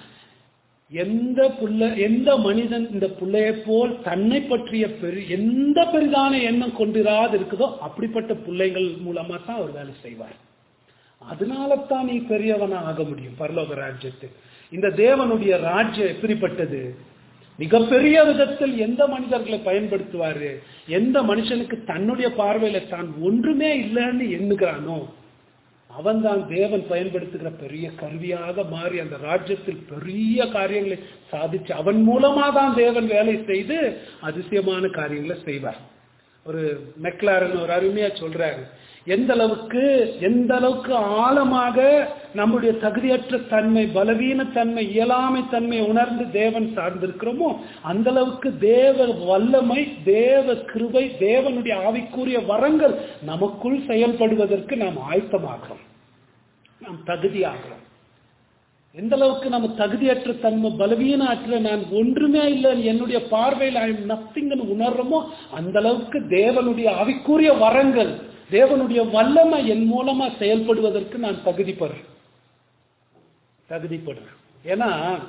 எந்த புள்ள எந்த மனிதன் இந்த புள்ளையை போல் தன்னை பற்றிய பெரு எந்த பெரிதான எண்ணம் கொண்டிராது இருக்குதோ அப்படிப்பட்ட பிள்ளைகள் மூலமா தான் அவர் வேலை செய்வார் அதனால தான் நீ பெரியவனா ஆக முடியும் பரலோக ராஜ்யத்தில் இந்த தேவனுடைய ராஜ்யம் எப்படிப்பட்டது மிகப்பெரிய விதத்தில் எந்த மனிதர்களை பயன்படுத்துவாரு எந்த மனுஷனுக்கு தன்னுடைய பார்வையில தான் ஒன்றுமே இல்லைன்னு எண்ணுகிறானோ அவன்தான் தேவன் பயன்படுத்துகிற பெரிய கருவியாக மாறி அந்த ராஜ்யத்தில் பெரிய காரியங்களை சாதிச்சு அவன் மூலமா தான் தேவன் வேலை செய்து அதிசயமான காரியங்களை செய்வார் ஒரு மெக்லாரன் ஒரு அருமையா சொல்றாரு எந்த அளவுக்கு எந்த அளவுக்கு ஆழமாக நம்முடைய தகுதியற்ற தன்மை பலவீன தன்மை இயலாமை தன்மை உணர்ந்து தேவன் சார்ந்திருக்கிறோமோ அந்த அளவுக்கு தேவ வல்லமை தேவ கிருபை தேவனுடைய ஆவிக்குரிய வரங்கள் நமக்குள் செயல்படுவதற்கு நாம் ஆயத்தமாகிறோம் நாம் தகுதியாகிறோம் எந்த அளவுக்கு நம்ம தகுதியற்ற தன்மை பலவீன அற்ற நான் ஒன்றுமே இல்லை என்னுடைய பார்வையில் ஐ நத்திங்னு உணர்றோமோ அந்த அளவுக்கு தேவனுடைய ஆவிக்குரிய வரங்கள் தேவனுடைய வல்லமை என் மூலமா செயல்படுவதற்கு நான் தகுதிப்படுறேன் தகுதிப்படுறேன் ஏன்னா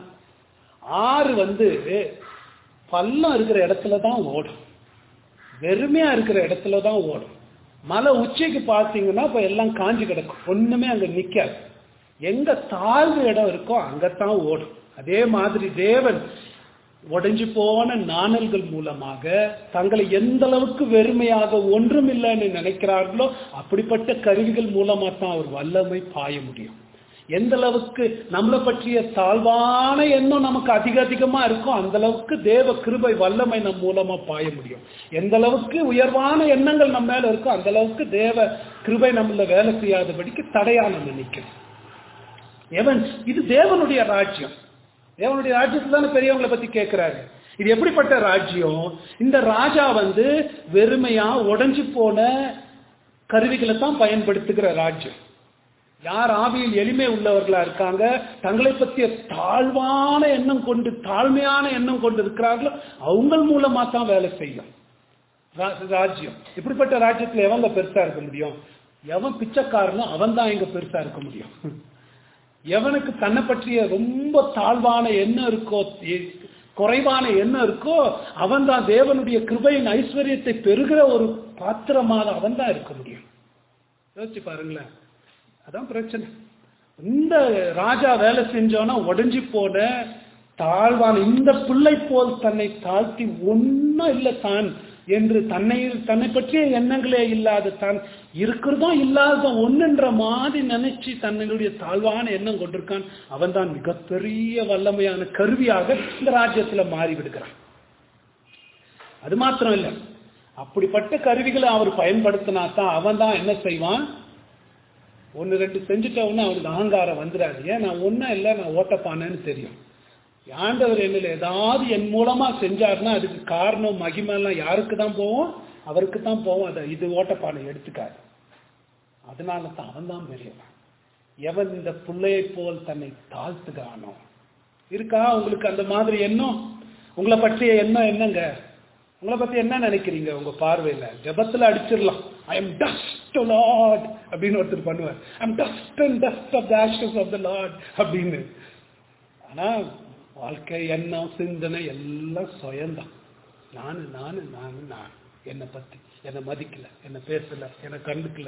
ஆறு வந்து பள்ளம் இருக்கிற இடத்துல தான் ஓடும் வெறுமையா இருக்கிற இடத்துல தான் ஓடும் மலை உச்சிக்கு பார்த்தீங்கன்னா இப்ப எல்லாம் காஞ்சு கிடக்கும் ஒண்ணுமே அங்க நிக்காது எங்க தாழ்வு இடம் இருக்கோ அங்கத்தான் ஓடும் அதே மாதிரி தேவன் உடைஞ்சு போன நாணல்கள் மூலமாக தங்களை எந்த அளவுக்கு வெறுமையாக ஒன்றுமில்லைன்னு நினைக்கிறார்களோ அப்படிப்பட்ட கருவிகள் மூலமா தான் அவர் வல்லமை பாய முடியும் எந்த அளவுக்கு நம்மளை பற்றிய தாழ்வான எண்ணம் நமக்கு அதிக அதிகமா இருக்கும் அந்த அளவுக்கு தேவ கிருபை வல்லமை நம் மூலமா பாய முடியும் எந்த அளவுக்கு உயர்வான எண்ணங்கள் நம்ம மேல இருக்கோ அந்த அளவுக்கு தேவ கிருபை நம்மள வேலை செய்யாதபடிக்கு தடையா நம்ம நிற்கும் எவன் இது தேவனுடைய ராஜ்யம் தேவனுடைய ராஜ்யத்துல தானே பெரியவங்களை பத்தி கேட்கிறாரு இது எப்படிப்பட்ட ராஜ்யம் இந்த ராஜா வந்து வெறுமையா உடைஞ்சு போன கருவிகளை தான் பயன்படுத்துகிற ராஜ்யம் யார் ஆவியில் எளிமை உள்ளவர்களா இருக்காங்க தங்களை பற்றிய தாழ்வான எண்ணம் கொண்டு தாழ்மையான எண்ணம் கொண்டு இருக்கிறார்களோ அவங்க மூலமா தான் வேலை செய்யும் ரா- ராஜ்யம் இப்படிப்பட்ட ராஜ்யத்துல எவங்க பெருசா இருக்க முடியும் எவன் பிச்சைக்காரனோ அவன் தான் இங்க பெருசா இருக்க முடியும் எவனுக்கு தன்னை பற்றிய ரொம்ப தாழ்வான எண்ணம் இருக்கோ எ- குறைவான எண்ணம் இருக்கோ அவன் தான் தேவனுடைய கிருபையின் ஐஸ்வர்யத்தை பெறுகிற ஒரு பாத்திரமாக அவன் தான் இருக்க முடியும் யோசிச்சு பாருங்களேன் அதான் பிரச்சனை இந்த ராஜா வேலை செஞ்சோன்னா உடைஞ்சு போன தாழ்வான இந்த பிள்ளை போல் தன்னை தாழ்த்தி ஒன்னும் இல்லை தான் என்று தன்னை தன்னை பற்றிய எண்ணங்களே இல்லாத தான் இருக்கிறதும் இல்லாத ஒண்ணுன்ற மாதிரி நினைச்சு தன்னுடைய தாழ்வான எண்ணம் கொண்டிருக்கான் அவன் தான் மிகப்பெரிய வல்லமையான கருவியாக இந்த ராஜ்யத்துல மாறி விடுகிறான் அது மாத்திரம் இல்லை அப்படிப்பட்ட கருவிகளை அவர் பயன்படுத்தினா தான் அவன் தான் என்ன செய்வான் ஒன்று ரெண்டு செஞ்சுட்டவொன்னு அவனுக்கு அகங்காரம் வந்துடாது ஏன் நான் ஒன்றும் இல்லை நான் ஓட்டப்பானேன்னு தெரியும் ஆண்டவர் என்னில் ஏதாவது என் மூலமா செஞ்சாருன்னா அதுக்கு காரணம் மகிமெல்லாம் யாருக்கு தான் போவோம் அவருக்கு தான் போவோம் அதை இது ஓட்டப்பானை எடுத்துக்காது அதனால தான் அவன் தான் பெரியவன் எவன் இந்த பிள்ளையை போல் தன்னை தாழ்த்துகானோ இருக்கா உங்களுக்கு அந்த மாதிரி எண்ணம் உங்களை பற்றிய எண்ணம் என்னங்க உங்களை பத்தி என்ன நினைக்கிறீங்க உங்க பார்வையில ஜபத்துல அடிச்சிடலாம் ஐ எம் டஸ்ட் லார்ட் அப்படின்னு ஒருத்தர் பண்ணுவார் I am dust and dust of the ashes of the lord அப்படின்னு ஆனா வாழ்க்கை எண்ணம் சிந்தனை எல்லாம் சுயம்தான் நானு நானு நானு நான் என்னை பத்தி என்னை மதிக்கல என்னை பேசல என்னை கண்டுக்கல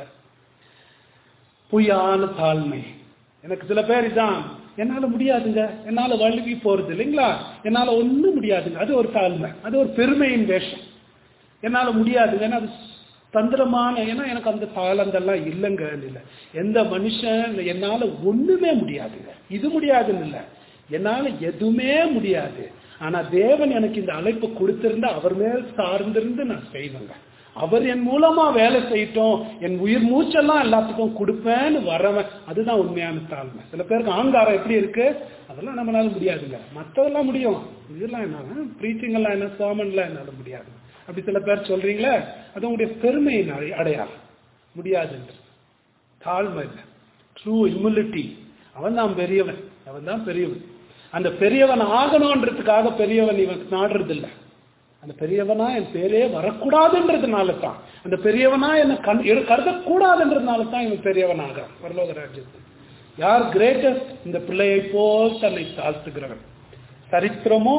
பொய்யான தாழ்மை எனக்கு சில பேர் இதான் என்னால முடியாதுங்க என்னால வழுவி போறது இல்லைங்களா என்னால ஒண்ணும் முடியாதுங்க அது ஒரு தாழ்மை அது ஒரு பெருமையின் வேஷம் என்னால முடியாதுங்க ஏன்னா அது தந்திரமான ஏன்னா எனக்கு அந்த தாளந்தெல்லாம் இல்லைங்க இல்லை எந்த மனுஷன் என்னால ஒண்ணுமே முடியாதுங்க இது முடியாதுன்னு இல்லை என்னால எதுவுமே முடியாது ஆனா தேவன் எனக்கு இந்த அழைப்பு கொடுத்திருந்தா அவர் மேல் சார்ந்திருந்து நான் செய்வேங்க அவர் என் மூலமா வேலை செய்யட்டும் என் உயிர் மூச்செல்லாம் எல்லாத்துக்கும் கொடுப்பேன்னு வரவன் அதுதான் உண்மையான தாழ்மை சில பேருக்கு ஆங்காரம் எப்படி இருக்கு அதெல்லாம் நம்மளால முடியாதுங்க மற்றதெல்லாம் முடியும் இதெல்லாம் என்ன ப்ரீச்சிங் எல்லாம் என்ன சாமன்லாம் என்னால முடியாது அப்படி சில பேர் சொல்றீங்களே அது உங்களுடைய பெருமையின் அடை- அடையாளம் முடியாதுன்று தாழ்மை இல்லை ட்ரூ இம்யூனிட்டி அவன் தான் பெரியவன் அவன் தான் பெரியவன் அந்த பெரியவன் ஆகணுன்றதுக்காக பெரியவன் இவன் நாடுறது இல்ல அந்த பெரியவனா என் பேரே வரக்கூடாதுன்றதுனால தான் அந்த பெரியவனா என்ன கண் எடு- கருதக்கூடாதுன்றதுனால தான் இவன் பெரியவன் ஆகிறான் பரலோக ராஜ்யத்தில் யார் கிரேட்டஸ்ட் இந்த பிள்ளையை போல் தன்னை தாழ்த்துகிறவன் சரித்திரமோ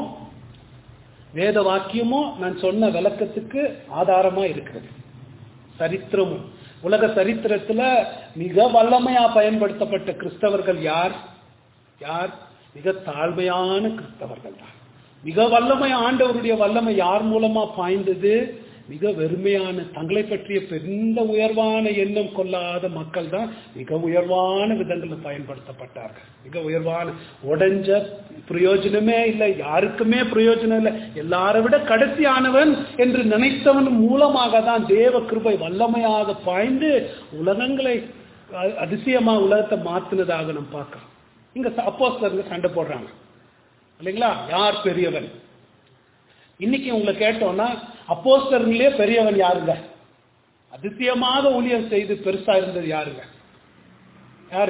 வேத வாக்கியமோ நான் சொன்ன விளக்கத்துக்கு ஆதாரமா இருக்கிறது சரித்திரமும் உலக சரித்திரத்துல மிக வல்லமையா பயன்படுத்தப்பட்ட கிறிஸ்தவர்கள் யார் யார் மிக தாழ்மையான கிறிஸ்தவர்கள் தான் மிக வல்லமை ஆண்டவருடைய வல்லமை யார் மூலமா பாய்ந்தது மிக வெறுமையான தங்களை பற்றிய பெருந்த உயர்வான எண்ணம் கொள்ளாத மக்கள் தான் மிக உயர்வான விதங்களில் பயன்படுத்தப்பட்டார்கள் மிக உயர்வான உடைஞ்ச பிரயோஜனமே இல்லை யாருக்குமே பிரயோஜனம் இல்லை எல்லாரை விட கடைசியானவன் என்று நினைத்தவன் மூலமாக தான் தேவ கிருபை வல்லமையாக பாய்ந்து உலகங்களை அ- அதிசயமா உலகத்தை மாத்தினதாக நம்ம பார்க்கிறோம் இங்க அப்போஸ்தலங்க சண்டை போடுறாங்க இல்லைங்களா யார் பெரியவன் இன்னைக்கு உங்களை கேட்டோம்னா அப்போஸ்தலர்களே பெரியவன் யாருங்க அதிசயமாக ஊழியம் செய்து பெருசா இருந்தது யாருங்க யாரு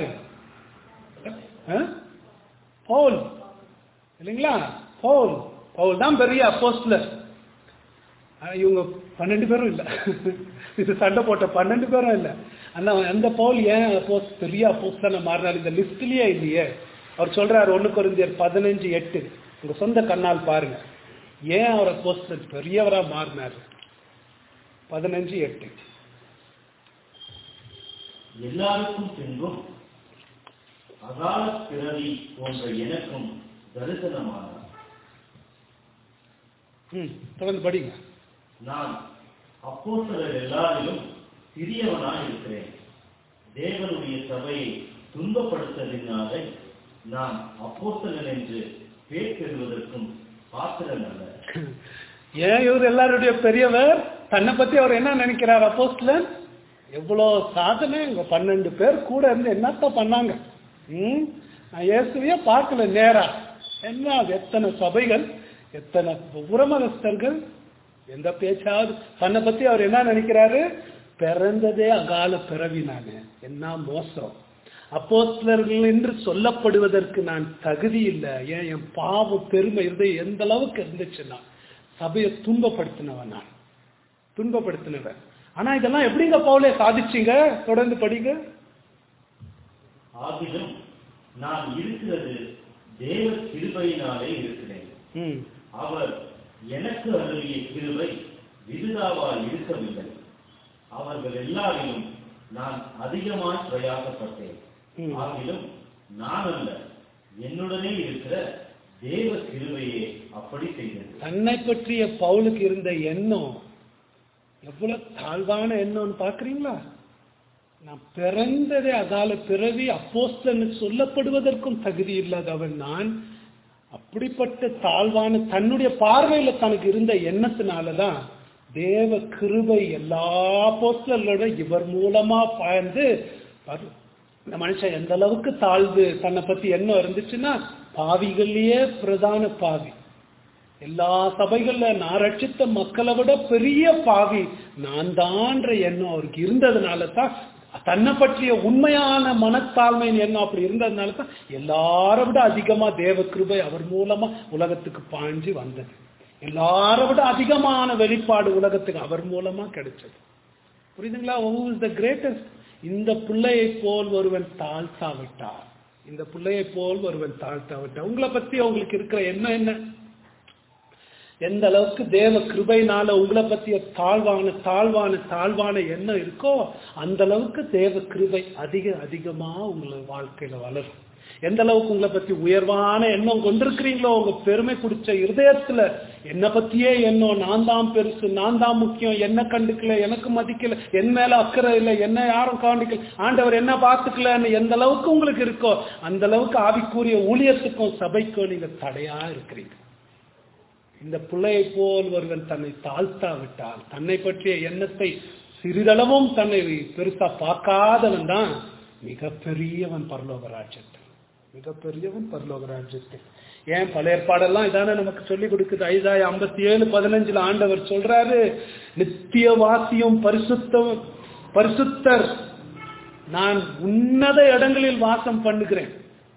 ஆ? பவுல் இல்லைங்களா பவுல் பவுல் தான் பெரிய அப்போஸ்தலர் ஆனா, இவங்க பன்னெண்டு பேரும் இல்ல இது சண்டை போட்ட பன்னெண்டு பேரும் இல்ல ஆனா அந்த பவுல் ஏன் அப்போ பெரிய அப்போஸ்தலனா மாறினார் இந்த லிஸ்ட்லயே இல்லையே அவர் சொல்றாரு ஒண்ணு கொரிந்தியர் பதினஞ்சு எட்டு உங்க சொந்த கண்ணால் பாருங்க ஏன் அவர் அப்போஸ்தலர் பெரியவரா மாறினார் பதினஞ்சு எட்டு எல்லாருக்கும் பின்பும் அகால பிறவி போன்ற எனக்கும் தரிசனமானார் ம் தொடர்ந்து படிங்க நான் அப்போஸ்தலர் எல்லாரிலும் சிறியவனாய் இருக்கிறேன் தேவனுடைய சபையை துன்பப்படுத்ததினால நான் அப்போஸ்தலன் என்று பேர் பெறுவதற்கும் பாத்திரன் அல்ல ஏன் இவர் எல்லாருடைய பெரியவர் தன்னை பத்தி அவர் என்ன நினைக்கிறார் அப்போஸ்தலன் எவ்வளவு சாதனை இங்க பன்னெண்டு பேர் கூட இருந்து என்னத்த பண்ணாங்க ம் நான் இயேசுவையே பார்க்கல நேரா என்ன அது எத்தனை சபைகள் எத்தனை உரமகஸ்தர்கள் எந்த பேச்சாவது தன்னை பத்தி அவர் என்ன நினைக்கிறாரு பிறந்ததே அகால பிறவி நானு என்ன மோசம் அப்போஸ்தலர்கள் என்று சொல்லப்படுவதற்கு நான் தகுதி இல்லை ஏன் என் பாவம் பெருமை இருந்து எந்த அளவுக்கு இருந்துச்சுன்னா சபையை துன்பப்படுத்தினவன் நான் துன்பப்படுத்தினவன் ஆனா இதெல்லாம் எப்படிங்க பவுலே சாதிச்சீங்க தொடர்ந்து படிங்க ஆகிலும் நான் இருக்கிறது தேவ கிருபையினாலே இருக்கிறேன் ம் அவர் எனக்கு அருளிய கிருபை விருதாவா இருக்கவில்லை அவர்கள் எல்லாரிலும் நான் அதிகமாய் பிரயாசப்பட்டேன் ம். ஆகிலும் நான் அல்ல என்னுடனே இருக்கிற தேவ கிருபையே அப்படி செய்தது தன்னை பற்றிய பவுலுக்கு இருந்த எண்ணம் எவ்வளவு தாழ்வான எண்ணம்னு பாக்குறீங்களா நான் பிறந்ததே அதால பிறவி அப்போஸ்தலன் சொல்லப்படுவதற்கும் தகுதி இல்லாதவன் நான் அப்படிப்பட்ட தாழ்வான தன்னுடைய பார்வையில தனக்கு இருந்த எண்ணத்தினாலதான் தேவ கிருபை எல்லா போஸ்டர்களோட இவர் மூலமா பாய்ந்து பாரு, இந்த மனுஷன் எந்த அளவுக்கு தாழ்வு தன்னை பத்தி எண்ணம் இருந்துச்சுன்னா பாவிகள்லயே பிரதான பாவி எல்லா சபைகள்ல நான் ரட்சித்த மக்களை விட பெரிய பாவி நான் தான்ற எண்ணம் அவருக்கு இருந்ததுனால தான் தன்னை பற்றிய உண்மையான மனத்தாழ்மையின் எண்ணம் அப்படி இருந்ததுனால தான் எல்லாரை விட அதிகமா தேவ கிருபை அவர் மூலமா உலகத்துக்கு பாஞ்சு வந்தது எல்லாரை விட அதிகமான வெளிப்பாடு உலகத்துக்கு அவர் மூலமா கிடைச்சது புரியுதுங்களா who is the greatest இந்த பிள்ளையை போல் ஒருவன் தாழ்த்தா விட்டார் இந்த பிள்ளையை போல் ஒருவன் தாழ்த்தா விட்டார் உங்களை பத்தி உங்களுக்கு இருக்கிற எண்ணம் என்ன எந்த அளவுக்கு தேவ கிருபைனால உங்களை பத்திய தாழ்வான தாழ்வான தாழ்வான எண்ணம் இருக்கோ அந்த அளவுக்கு தேவ கிருபை அதிக அதிகமா உங்களை வாழ்க்கையில வளரும் எந்த அளவுக்கு உங்களை பத்தி உயர்வான எண்ணம் கொண்டிருக்கிறீங்களோ உங்க பெருமை பிடிச்ச இருதயத்துல என்ன பத்தியே எண்ணம் நான் தான் பெருசு நான் தான் முக்கியம் என்ன கண்டுக்கல எனக்கு மதிக்கல என் மேல அக்கறை இல்லை என்ன யாரும் கவனிக்கல ஆண்டவர் என்ன பார்த்துக்கலன்னு எந்த அளவுக்கு உங்களுக்கு இருக்கோ அந்த அளவுக்கு ஆவிக்குரிய ஊழியத்துக்கும் சபைக்கும் நீங்க தடையா இருக்கிறீங்க இந்த பிள்ளையை போல் ஒருவன் தன்னை தாழ்த்தா விட்டால் தன்னை பற்றிய எண்ணத்தை சிறிதளவும் தன்னை பெருசா பார்க்காதவன் தான் மிகப்பெரியவன் பரலோக ராஜ்யத்தில் மிகப்பெரியவன் பரலோக ராஜ்யத்தில் ஏன் பழைய ஏற்பாடெல்லாம் இதானே நமக்கு சொல்லி கொடுக்குது ஐதாய ஐம்பத்தி ஏழு பதினஞ்சுல ஆண்டவர் சொல்றாரு நித்திய வாசியம் பரிசுத்தம் பரிசுத்தர் நான் உன்னத இடங்களில் வாசம் பண்ணுகிறேன்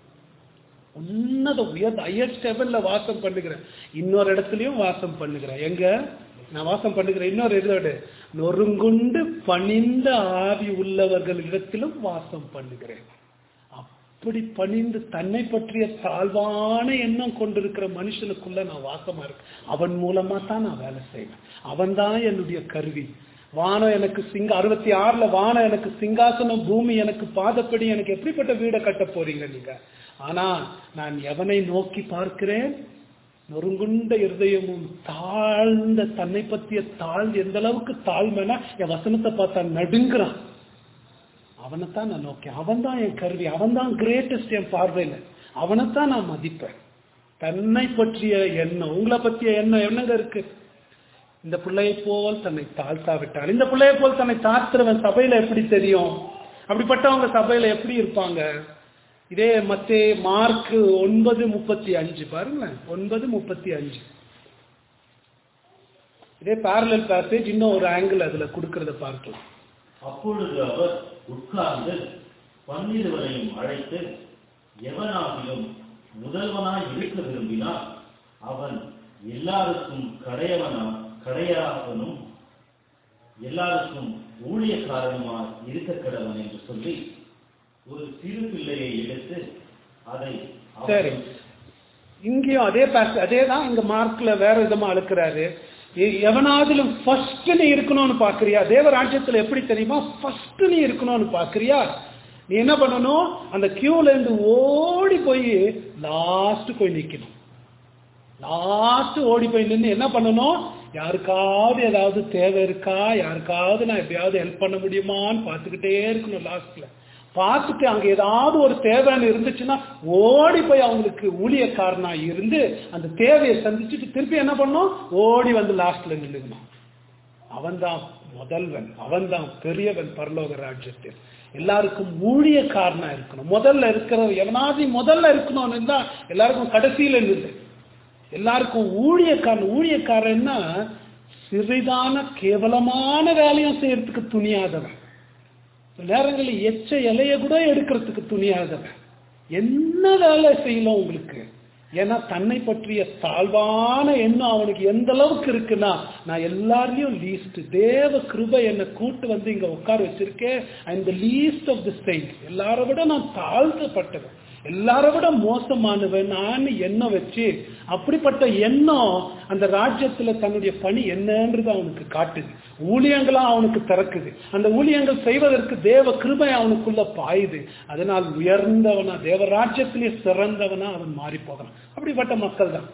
உன்னத உயர்ந்த ஹையஸ்ட் லெவல்ல வாசம் பண்ணுகிறேன் இன்னொரு இடத்துலயும் வாசம் பண்ணுகிறேன் எங்க நான் வாசம் பண்ணுகிறேன் இன்னொரு இதோட நொறுங்குண்டு பணிந்த ஆவி உள்ளவர்கள் இடத்திலும் வாசம் பண்ணுகிறேன் அப்படி பணிந்து தன்னை பற்றிய தாழ்வான எண்ணம் கொண்டிருக்கிற மனுஷனுக்குள்ள நான் வாசமா இருக்கேன் அவன் மூலமா தான் நான் வேலை செய்வேன் அவன் தான் என்னுடைய கருவி வானம் எனக்கு சிங்க அறுபத்தி ஆறுல வானம் எனக்கு சிங்காசனம் பூமி எனக்கு பாதப்படி எனக்கு எப்படிப்பட்ட வீடை கட்ட போறீங்க நீங்க ஆனா நான் எவனை நோக்கி பார்க்கிறேன் நொறுங்குண்ட இருதயமும் தாழ்ந்த தன்னை பற்றிய தாழ்ந்து எந்த அளவுக்கு தாழ்மைனா என் வசனத்தை பார்த்தா நடுங்குறான் அவனைத்தான் நான் நோக்கி அவன் தான் என் கருவி அவன் தான் கிரேட்டஸ்ட் என் பார்வையில அவனைத்தான் நான் மதிப்பேன் தன்னை பற்றிய எண்ணம் உங்களை பற்றிய எண்ணம் என்னங்க இருக்கு இந்த பிள்ளையை போல் தன்னை தாழ்த்தா விட்டால் இந்த பிள்ளையை போல் தன்னை தாழ்த்துறவன் சபையில எப்படி தெரியும் அப்படிப்பட்டவங்க சபையில எப்படி இருப்பாங்க இதே மத்தே மார்க் ஒன்பது முப்பத்தி அஞ்சு பாருங்களேன் ஒன்பது முப்பத்தி அஞ்சு இதே parallel passage இன்னும் ஒரு ஆங்கிள் அதுல கொடுக்கறத பார்க்கலாம் அப்பொழுது அவர் உட்கார்ந்து பன்னிருவரையும் அழைத்து எவனாகிலும் முதல்வனாய் இருக்க விரும்பினால் அவன் எல்லாருக்கும் கடையவனா கடையாவனும் எல்லாருக்கும் ஊழியக்காரனுமாய் இருக்க கடவன் என்று சொல்லி ஒரு சிறு பிள்ளையை எடுத்து அதை அவன் சரி இங்கேயும் அதே பாஸ் அதே தான் இங்க மார்க்ல வேற விதமா அழுக்கிறாரு எ- எவனாதிலும் ஃபர்ஸ்ட் நீ இருக்கணும்னு பாக்குறியா தேவராஜ்யத்துல எப்படி தெரியுமா ஃபர்ஸ்ட் நீ இருக்கணும்னு பாக்குறியா நீ என்ன பண்ணணும் அந்த கியூல இருந்து ஓடி போய் லாஸ்ட் போய் நிக்கணும் லாஸ்ட் ஓடி போய் நின்று என்ன பண்ணணும் யாருக்காவது ஏதாவது தேவை இருக்கா யாருக்காவது நான் எப்படியாவது ஹெல்ப் பண்ண முடியுமான்னு பார்த்துக்கிட்டே இருக்கணும் லாஸ்ட்ல பார்த்துட்டு அங்க ஏதாவது ஒரு தேவைன்னு இருந்துச்சுன்னா ஓடி போய் அவங்களுக்கு ஊழியக்காரனா இருந்து அந்த தேவையை சந்திச்சுட்டு திருப்பி என்ன பண்ணணும் ஓடி வந்து லாஸ்ட்ல நின்றுக்கணும் அவன்தான் முதல்வன் அவன்தான் பெரியவன் பரலோக ராஜ்யத்தில் எல்லாருக்கும் ஊழியக்காரனா இருக்கணும் முதல்ல இருக்கிற எவனாவது முதல்ல இருக்கணும்னு தான் எல்லாருக்கும் கடைசியில நின்று எல்லாருக்கும் ஊழியக்காரன் ஊழியக்காரன்னா சிறிதான கேவலமான வேலையும் செய்யறதுக்கு துணியாதவன் சில நேரங்களில் எச்ச இலைய கூட எடுக்கிறதுக்கு துணியாதவன் என்ன வேலை செய்யலாம் உங்களுக்கு ஏன்னா தன்னை பற்றிய தாழ்வான எண்ணம் அவனுக்கு எந்த அளவுக்கு இருக்குன்னா நான் எல்லாரையும் லீஸ்ட் தேவ கிருபை என்னை கூட்டு வந்து இங்க உட்கார வச்சிருக்கேன் அந்த லீஸ்ட் ஆஃப் தி ஸ்டேட் எல்லாரை விட நான் தாழ்த்தப்பட்டவன் எல்லாரை விட மோசமானவன் நான் எண்ணம் வச்சு அப்படிப்பட்ட எண்ணம் அந்த ராஜ்யத்துல தன்னுடைய பணி என்னன்றது அவனுக்கு காட்டுது ஊழியங்களா அவனுக்கு திறக்குது அந்த ஊழியங்கள் செய்வதற்கு தேவ கிருபை அவனுக்குள்ள பாயுது அதனால் உயர்ந்தவனா தேவ ராஜ்யத்திலே சிறந்தவனா அவன் மாறி போகிறான் அப்படிப்பட்ட மக்கள் தான்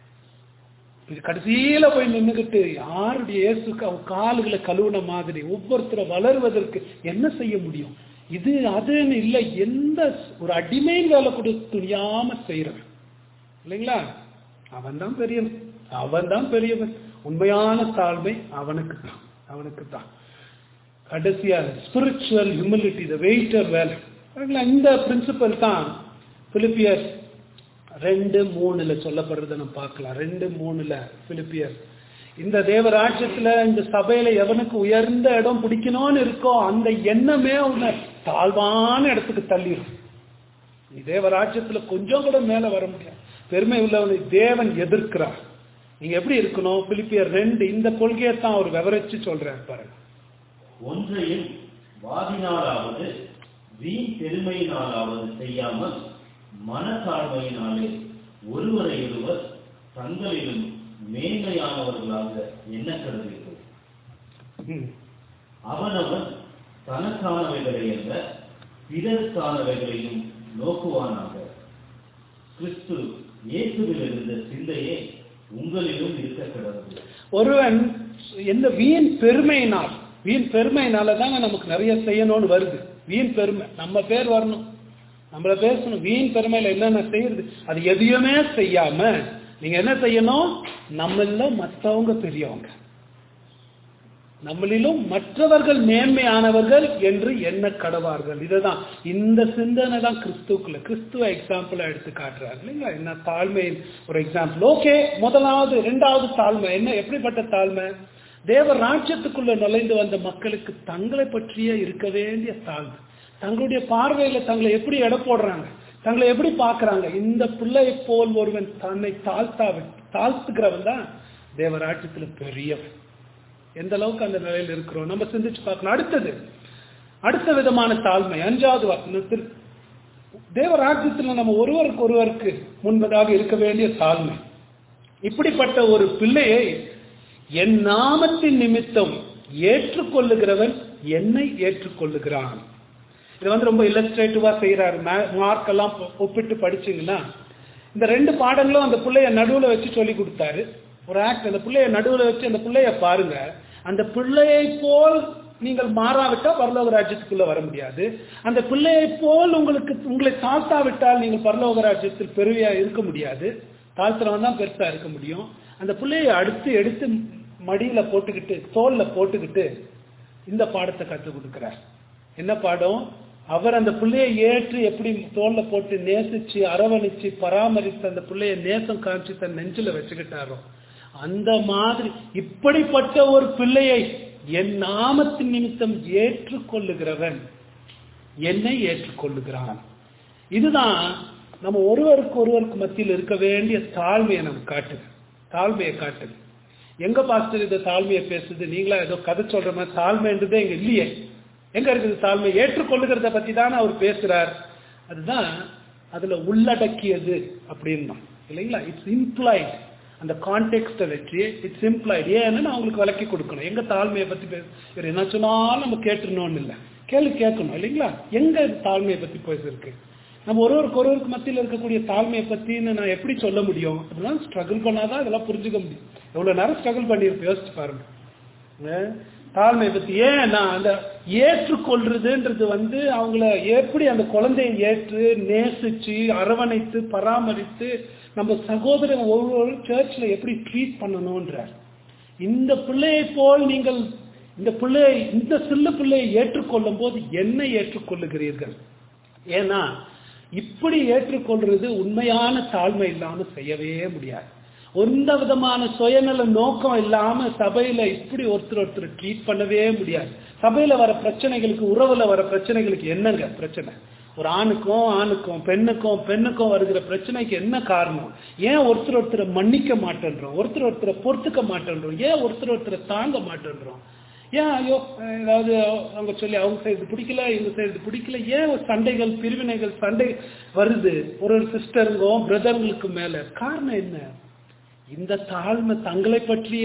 இது கடைசியில போய் நின்னுகிட்டு யாருடைய இயேசுக்கு அவ கால்களை கழுவுன மாதிரி ஒவ்வொருத்தரை வளருவதற்கு என்ன செய்ய முடியும் இது அதுன்னு இல்லை எந்த ஒரு அடிமையின் வேலை கூட துணியாம செய்யறவன் இல்லைங்களா அவன் தான் பெரியவன் அவன் தான் பெரியவன் உண்மையான தாழ்மை அவனுக்கு தான் அவனுக்கு தான் கடைசியா ஸ்பிரிச்சுவல் ஹியூமிலிட்டி த வெயிட்டர் வேலை இந்த பிரின்சிபல் தான் பிலிப்பியர் ரெண்டு மூணுல சொல்லப்படுறத நம்ம பார்க்கலாம் ரெண்டு மூணுல பிலிப்பியர் இந்த தேவராஜ்யத்துல இந்த சபையில எவனுக்கு உயர்ந்த இடம் பிடிக்கணும்னு இருக்கோ அந்த எண்ணமே உன்னை தாழ்வான இடத்துக்கு தள்ளிடும் நீ தேவராஜ்யத்துல கொஞ்சம் கூட மேல வர முடியாது பெருமை உள்ளவனை தேவன் எதிர்க்கிறார் நீங்க எப்படி இருக்கணும் பிலிப்பியர் ரெண்டு இந்த கொள்கையை தான் அவர் விவரிச்சு சொல்றாரு பாருங்க ஒன்றையும் வாதினாலாவது வீண் பெருமையினாலாவது செய்யாமல் மனத்தாழ்மையினாலே ஒருவரையொருவர் தங்களிலும் மேன்மையானவர்களாக எண்ண கருதுகிறது ம். அவனவன் தனக்கானவைகளை அல்ல பிறருக்கானவைகளையும் நோக்குவானாக கிறிஸ்து இயேசுவில் இருந்த சிந்தையே உங்களிலும் இருக்க கிடந்தது ஒருவன் எந்த வீண் பெருமையினால் வீண் பெருமையினால தாங்க நமக்கு நிறைய செய்யணும்னு வருது வீண் பெருமை நம்ம பேர் வரணும் நம்மள பேசணும் வீண் பெருமையில என்னென்ன செய்யறது அது எதையுமே செய்யாம நீங்க என்ன செய்யணும் நம்மள மற்றவங்க பெரியவங்க நம்மளிலும் மற்றவர்கள் மேன்மையானவர்கள் என்று எண்ண கடவார்கள் இதுதான் இந்த சிந்தனை தான் கிறிஸ்துக்குள்ள கிறிஸ்துவ எக்ஸாம்பிளா எடுத்து காட்டுறாரு இல்லைங்களா என்ன தாழ்மையின் ஒரு எக்ஸாம்பிள் ஓகே முதலாவது இரண்டாவது தாழ்மை என்ன எப்படிப்பட்ட தாழ்மை தேவ ராஜ்யத்துக்குள்ள நுழைந்து வந்த மக்களுக்கு தங்களை பற்றிய இருக்க வேண்டிய தாழ்மை தங்களுடைய பார்வையில தங்களை எப்படி எடை போடுறாங்க தங்களை எப்படி பார்க்கறாங்க இந்த பிள்ளையை போல் ஒருவன் தன்னை தாழ்த்தா தாழ்த்துக்கிறவன் தான் தேவராஜ்யத்துல பெரியவன் எந்த அளவுக்கு அந்த நிலையில் இருக்கிறோம் நம்ம சிந்திச்சு பார்க்கணும் அடுத்தது அடுத்த விதமான தாழ்மை அஞ்சாவது வசனத்தில் தேவராஜ்யத்தில் நம்ம ஒருவருக்கு ஒருவருக்கு முன்பதாக இருக்க வேண்டிய தாழ்மை இப்படிப்பட்ட ஒரு பிள்ளையை என் நாமத்தின் நிமித்தம் ஏற்றுக்கொள்ளுகிறவன் என்னை ஏற்றுக்கொள்ளுகிறான் இது வந்து ரொம்ப இல்லஸ்ட்ரேட்டிவா செய்யறாரு மார்க் எல்லாம் ஒப்பிட்டு படிச்சீங்கன்னா இந்த ரெண்டு பாடங்களும் அந்த பிள்ளைய நடுவுல வச்சு சொல்லி கொடுத்தாரு ஒரு ஆக்ட் அந்த பிள்ளைய நடுவுல வச்சு அந்த பிள்ளைய பாருங்க அந்த பிள்ளையை போல் நீங்கள் மாறாவிட்டா பரலோக ராஜ்யத்துக்குள்ள வர முடியாது அந்த பிள்ளையை போல் உங்களுக்கு உங்களை தாழ்த்தாவிட்டால் நீங்கள் பரலோக ராஜ்யத்தில் பெருவியா இருக்க முடியாது தாழ்த்துறவன் தான் பெருசா இருக்க முடியும் அந்த பிள்ளையை அடுத்து எடுத்து மடியில போட்டுக்கிட்டு தோல்ல போட்டுக்கிட்டு இந்த பாடத்தை கற்றுக் கொடுக்கிறார் என்ன பாடம் அவர் அந்த பிள்ளையை ஏற்று எப்படி தோல்ல போட்டு நேசிச்சு அரவணைச்சு பராமரித்து அந்த பிள்ளைய நேசம் காமிச்சு தன் நெஞ்சில வச்சுக்கிட்டாரோ அந்த மாதிரி இப்படிப்பட்ட ஒரு பிள்ளையை என் நாமத்தின் நிமித்தம் ஏற்றுக்கொள்ளுகிறவன் என்னை ஏற்றுக்கொள்ளுகிறான் இதுதான் நம்ம ஒருவருக்கு ஒருவருக்கு மத்தியில் இருக்க வேண்டிய தாழ்மையை நம்ம காட்டுது தாழ்மையை காட்டுது எங்க பாஸ்டர் இந்த தாழ்மையை பேசுது நீங்களா ஏதோ கதை சொல்ற மாதிரி தாழ்மைன்றதே இங்க இல்லையே எங்க இருக்குது தாழ்மை ஏற்றுக்கொள்ளுகிறத பத்தி தானே அவர் பேசுறார் அதுதான் அதுல உள்ளடக்கியது அப்படின்னா இல்லைங்களா இட்ஸ் இம்ப்ளாய்ட் அந்த கான்டெக்ட வச்சு இட்ஸ் இம்ப்ளாய்டு ஏன்னு நான் உங்களுக்கு விளக்கி கொடுக்கணும் எங்க தாழ்மையை பத்தி பேச இவர் என்ன சொன்னாலும் நம்ம கேட்டுருணும்னு இல்லை கேள்வி கேட்கணும் இல்லைங்களா எங்க இது தாழ்மையை பத்தி பேசிருக்கு நம்ம ஒருவருக்கு ஒருவருக்கு மத்தியில் இருக்கக்கூடிய தாழ்மையை பத்தின்னு நான் எப்படி சொல்ல முடியும் அதெல்லாம் ஸ்ட்ரகிள் பண்ணாதான் இதெல்லாம் புரிஞ்சுக்க முடியும் எவ்வளவு நேரம் ஸ்ட்ரகிள் பண்ணியிருப்பேன் யோசிச்சு பாருங்க அஹ் தாழ்மையை பத்தி ஏன் நான் அந்த ஏற்றுக்கொள்றதுன்றது வந்து அவங்கள எப்படி அந்த குழந்தையை ஏற்று நேசிச்சு அரவணைத்து பராமரித்து நம்ம சகோதரன் ஒவ்வொரு சர்ச்சில் எப்படி ட்ரீட் பண்ணணும்ன்றார் இந்த பிள்ளையை போல் நீங்கள் இந்த பிள்ளையை இந்த சின்ன பிள்ளையை ஏற்றுக்கொள்ளும் போது என்ன ஏற்றுக்கொள்ளுகிறீர்கள் ஏன்னா இப்படி ஏற்றுக்கொள்றது உண்மையான தாழ்மை இல்லாம செய்யவே முடியாது எந்த விதமான சுயநல நோக்கம் இல்லாம சபையில இப்படி ஒருத்தர் ஒருத்தர் ட்ரீட் பண்ணவே முடியாது சபையில வர பிரச்சனைகளுக்கு உறவுல வர பிரச்சனைகளுக்கு என்னங்க பிரச்சனை ஒரு ஆணுக்கும் ஆணுக்கும் பெண்ணுக்கும் பெண்ணுக்கும் வருகிற பிரச்சனைக்கு என்ன காரணம் ஏன் ஒருத்தர் ஒருத்தரை மன்னிக்க மாட்டேன்றோம் ஒருத்தர் ஒருத்தரை பொறுத்துக்க மாட்டேன்றோம் ஏன் ஒருத்தர் ஒருத்தரை தாங்க மாட்டேன்றோம் ஏன் ஐயோ ஏதாவது அவங்க சொல்லி அவங்க செய்யறது பிடிக்கல இவங்க செய்யறது பிடிக்கல ஏன் ஒரு சண்டைகள் பிரிவினைகள் சண்டை வருது ஒரு ஒரு சிஸ்டருங்கோ பிரதர்களுக்கு மேல காரணம் என்ன இந்த தாழ்மை தங்களை பற்றிய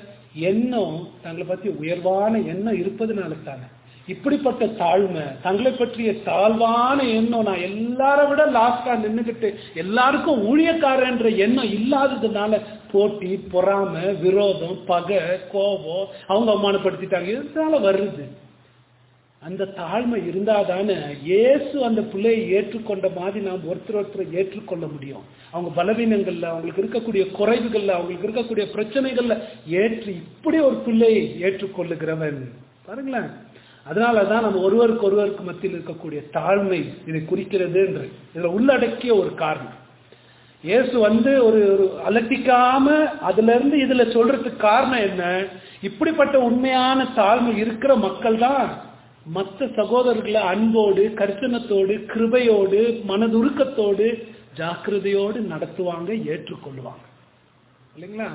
எண்ணம் தங்களை பற்றி உயர்வான எண்ணம் இருப்பதனால தானே இப்படிப்பட்ட தாழ்மை தங்களை பற்றிய தாழ்வான எண்ணம் நான் எல்லாரை விட லாஸ்டா நின்றுகிட்டு எல்லாருக்கும் ஊழியக்காரன்ற எண்ணம் இல்லாததுனால போட்டி பொறாமை விரோதம் பகை கோபம் அவங்க அவமானப்படுத்திட்டாங்க இதனால வருது அந்த தாழ்மை இருந்தாதானே இயேசு அந்த பிள்ளையை ஏற்றுக்கொண்ட மாதிரி நாம் ஒருத்தர் ஒருத்தரை ஏற்றுக்கொள்ள முடியும் அவங்க பலவீனங்கள்ல அவங்களுக்கு இருக்கக்கூடிய குறைவுகள்ல அவங்களுக்கு இருக்கக்கூடிய பிரச்சனைகள்ல ஏற்று இப்படி ஒரு பிள்ளையை ஏற்றுக்கொள்ளுகிறவன் பாருங்களேன் அதனாலதான் நம்ம ஒருவருக்கு ஒருவருக்கு மத்தியில் இருக்கக்கூடிய தாழ்மை இதை குறிக்கிறது என்று இதுல உள்ளடக்கிய ஒரு காரணம் இயேசு வந்து ஒரு ஒரு அலட்டிக்காம அதுல இருந்து இதுல சொல்றதுக்கு காரணம் என்ன இப்படிப்பட்ட உண்மையான தாழ்மை இருக்கிற மக்கள் தான் மற்ற சகோதரர்களை அன்போடு கரிசனத்தோடு கிருபையோடு மனதுருக்கத்தோடு ஜாக்கிரதையோடு நடத்துவாங்க ஏற்றுக்கொள்வாங்க இல்லைங்களா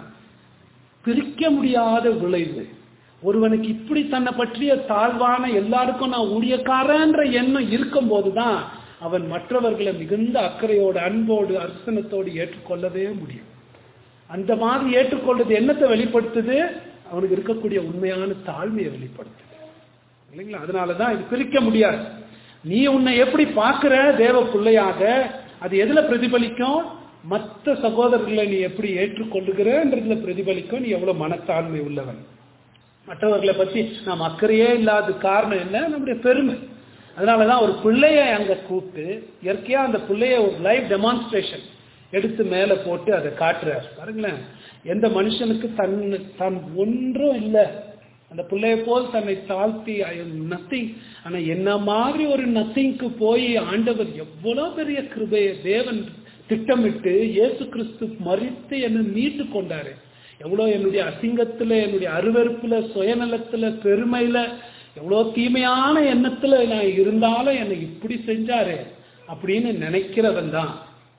பிரிக்க முடியாத விளைவு ஒருவனுக்கு இப்படி தன்னை பற்றிய தாழ்வான எல்லாருக்கும் நான் ஊழியக்காரன்ற எண்ணம் இருக்கும் போதுதான் அவன் மற்றவர்களை மிகுந்த அக்கறையோடு அன்போடு அர்சனத்தோடு ஏற்றுக்கொள்ளவே முடியும் அந்த மாதிரி ஏற்றுக்கொள்றது என்னத்தை வெளிப்படுத்துது அவனுக்கு இருக்கக்கூடிய உண்மையான தாழ்மையை வெளிப்படுத்துது இல்லைங்களா அதனாலதான் இது பிரிக்க முடியாது நீ உன்னை எப்படி பார்க்கிற தேவ பிள்ளையாக அது எதுல பிரதிபலிக்கும் மற்ற சகோதரர்களை நீ எப்படி ஏற்றுக்கொள்ளுகிறன்றதுல பிரதிபலிக்கும் நீ எவ்வளவு மனத்தாழ்மை உள்ளவன் மற்றவர்களை பத்தி நாம் அக்கறையே இல்லாத காரணம் என்ன நம்முடைய பெருமை அதனாலதான் ஒரு பிள்ளைய அங்க கூப்பிட்டு இயற்கையா அந்த பிள்ளைய ஒரு லைவ் டெமான்ஸ்ட்ரேஷன் எடுத்து மேல போட்டு அதை காட்டுறார் பாருங்களேன் எந்த மனுஷனுக்கு தன் தன் ஒன்றும் இல்லை அந்த பிள்ளைய போல் தன்னை தாழ்த்தி நத்திங் ஆனா என்ன மாதிரி ஒரு நத்திங்க்கு போய் ஆண்டவர் எவ்வளவு பெரிய கிருபையை தேவன் திட்டமிட்டு இயேசு கிறிஸ்து மறித்து என்னை மீட்டு கொண்டாரு எவ்வளோ என்னுடைய அசிங்கத்துல என்னுடைய அருவறுப்புல சுயநலத்துல பெருமையில எவ்வளோ தீமையான எண்ணத்துல நான் இருந்தாலும் என்னை இப்படி செஞ்சாரு அப்படின்னு நினைக்கிறவன் தான்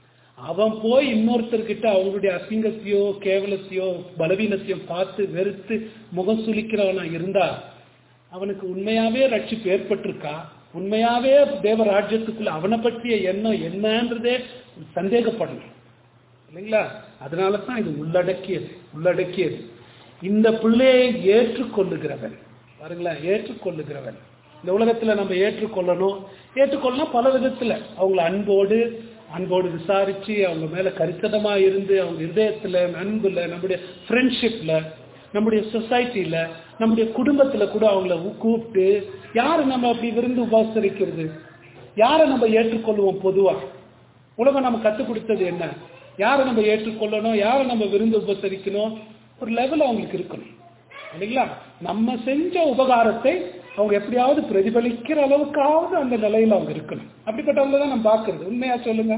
அவன் போய் இன்னொருத்தர்கிட்ட அவங்களுடைய அசிங்கத்தையோ கேவலத்தையோ பலவீனத்தையோ பார்த்து வெறுத்து முகம் சுளிக்கிறவனா இருந்தா அவனுக்கு உண்மையாவே ரட்சிப்பு ஏற்பட்டிருக்கா உண்மையாவே தேவராஜ்யத்துக்குள்ள அவனை பற்றிய எண்ணம் என்னன்றதே சந்தேகப்படணும் இல்லைங்களா அதனால தான் இது உள்ளடக்கியது உள்ளடக்கியது இந்த பிள்ளையை ஏற்றுக்கொள்ளுகிறவன் பாருங்களேன் ஏற்றுக்கொள்ளுகிறவன் இந்த உலகத்துல நம்ம ஏற்றுக்கொள்ளணும் ஏற்றுக்கொள்ளணும் பல விதத்துல அவங்கள அன்போடு அன்போடு விசாரிச்சு அவங்க மேல கரிசனமா இருந்து அவங்க இதயத்துல அன்புல நம்முடைய ஃப்ரெண்ட்ஷிப்ல நம்முடைய சொசைட்டில நம்முடைய குடும்பத்துல கூட அவங்கள கூப்பிட்டு யாரை நம்ம அப்படி விருந்து உபசரிக்கிறது யாரை நம்ம ஏற்றுக்கொள்வோம் பொதுவா உலகம் நம்ம கற்றுக் கொடுத்தது என்ன யாரை நம்ம ஏற்றுக்கொள்ளணும் யாரை நம்ம விருந்து உபசரிக்கணும் ஒரு லெவல் அவங்களுக்கு இருக்கணும் இல்லைங்களா நம்ம செஞ்ச உபகாரத்தை அவங்க எப்படியாவது பிரதிபலிக்கிற அளவுக்காவது அந்த நிலையில அவங்க இருக்கணும் அப்படிப்பட்டவங்க தான் நம்ம பார்க்கறது உண்மையா சொல்லுங்க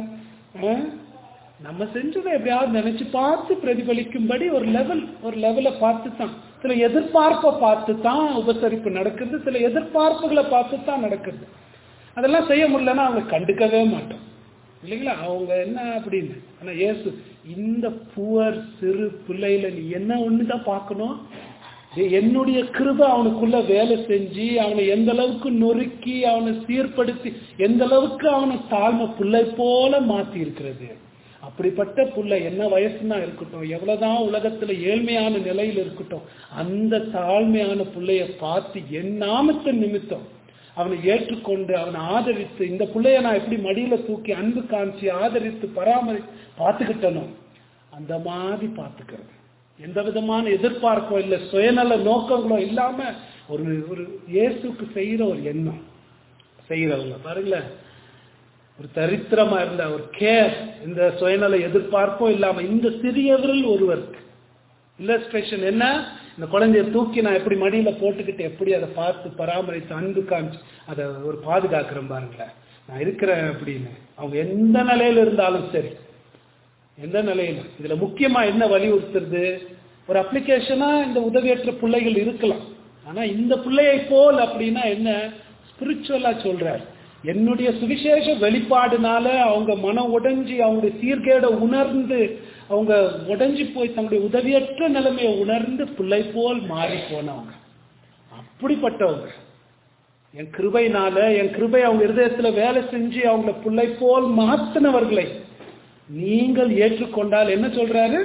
நம்ம செஞ்சதை எப்படியாவது நினைச்சு பார்த்து பிரதிபலிக்கும்படி ஒரு லெவல் ஒரு லெவலை பார்த்து தான் சில எதிர்பார்ப்பை பார்த்து தான் உபசரிப்பு நடக்குது சில எதிர்பார்ப்புகளை பார்த்து தான் நடக்குது அதெல்லாம் செய்ய முடியலன்னா அவங்க கண்டுக்கவே மாட்டோம் இல்லைங்களா அவங்க என்ன அப்படின்னு ஆனா ஏசு இந்த புவர் சிறு பிள்ளையில நீ என்ன ஒண்ணுதான் பார்க்கணும் என்னுடைய கிருப அவனுக்குள்ள வேலை செஞ்சு அவனை எந்த அளவுக்கு நொறுக்கி அவனை சீர்படுத்தி எந்த அளவுக்கு அவனை தாழ்மை பிள்ளை போல மாத்தி இருக்கிறது அப்படிப்பட்ட புள்ள என்ன வயசுனா இருக்கட்டும் எவ்வளவுதான் உலகத்துல ஏழ்மையான நிலையில் இருக்கட்டும் அந்த தாழ்மையான பிள்ளைய பார்த்து என் நாமத்தின் நிமித்தம் அவனை ஏற்றுக்கொண்டு அவனை ஆதரித்து இந்த பிள்ளைய நான் எப்படி மடியில தூக்கி அன்பு காமிச்சு ஆதரித்து பராமரி பார்த்துக்கிட்டனும் அந்த மாதிரி பார்த்துக்கிறது எந்த விதமான எதிர்பார்ப்போ இல்லை சுயநல நோக்கங்களோ இல்லாம ஒரு ஒரு இயேசுக்கு செய்யற ஒரு எண்ணம் செய்யறவங்க பாருங்களேன் ஒரு தரித்திரமா இருந்த ஒரு கேர் இந்த சுயநல எதிர்பார்ப்போ இல்லாம இந்த சிறியவரில் ஒருவருக்கு இல்லஸ்ட்ரேஷன் என்ன இந்த குழந்தைய தூக்கி நான் எப்படி மடியில போட்டுக்கிட்டு எப்படி அதை பார்த்து பராமரித்து அன்பு காமிச்சு அதை ஒரு பாதுகாக்கிறேன் பாருங்களேன் நான் இருக்கிறேன் அப்படின்னு அவங்க எந்த நிலையில இருந்தாலும் சரி எந்த நிலையில இதுல முக்கியமா என்ன வலியுறுத்துறது ஒரு அப்ளிகேஷனா இந்த உதவியற்ற பிள்ளைகள் இருக்கலாம் ஆனா இந்த பிள்ளையை போல் அப்படின்னா என்ன ஸ்பிரிச்சுவலா சொல்றார் என்னுடைய சுவிசேஷ வெளிப்பாடுனால அவங்க மனம் உடைஞ்சி அவங்களுடைய சீர்கேட உணர்ந்து அவங்க உடைஞ்சு போய் தங்களுடைய உதவியற்ற நிலைமையை உணர்ந்து பிள்ளை போல் மாறி போனவங்க அப்படிப்பட்டவங்க என் கிருபைனால என் கிருபை அவங்க இருதயத்துல வேலை செஞ்சு அவங்கள பிள்ளை போல் மாத்தினவர்களை நீங்கள் ஏற்றுக்கொண்டால் என்ன சொல்றாரு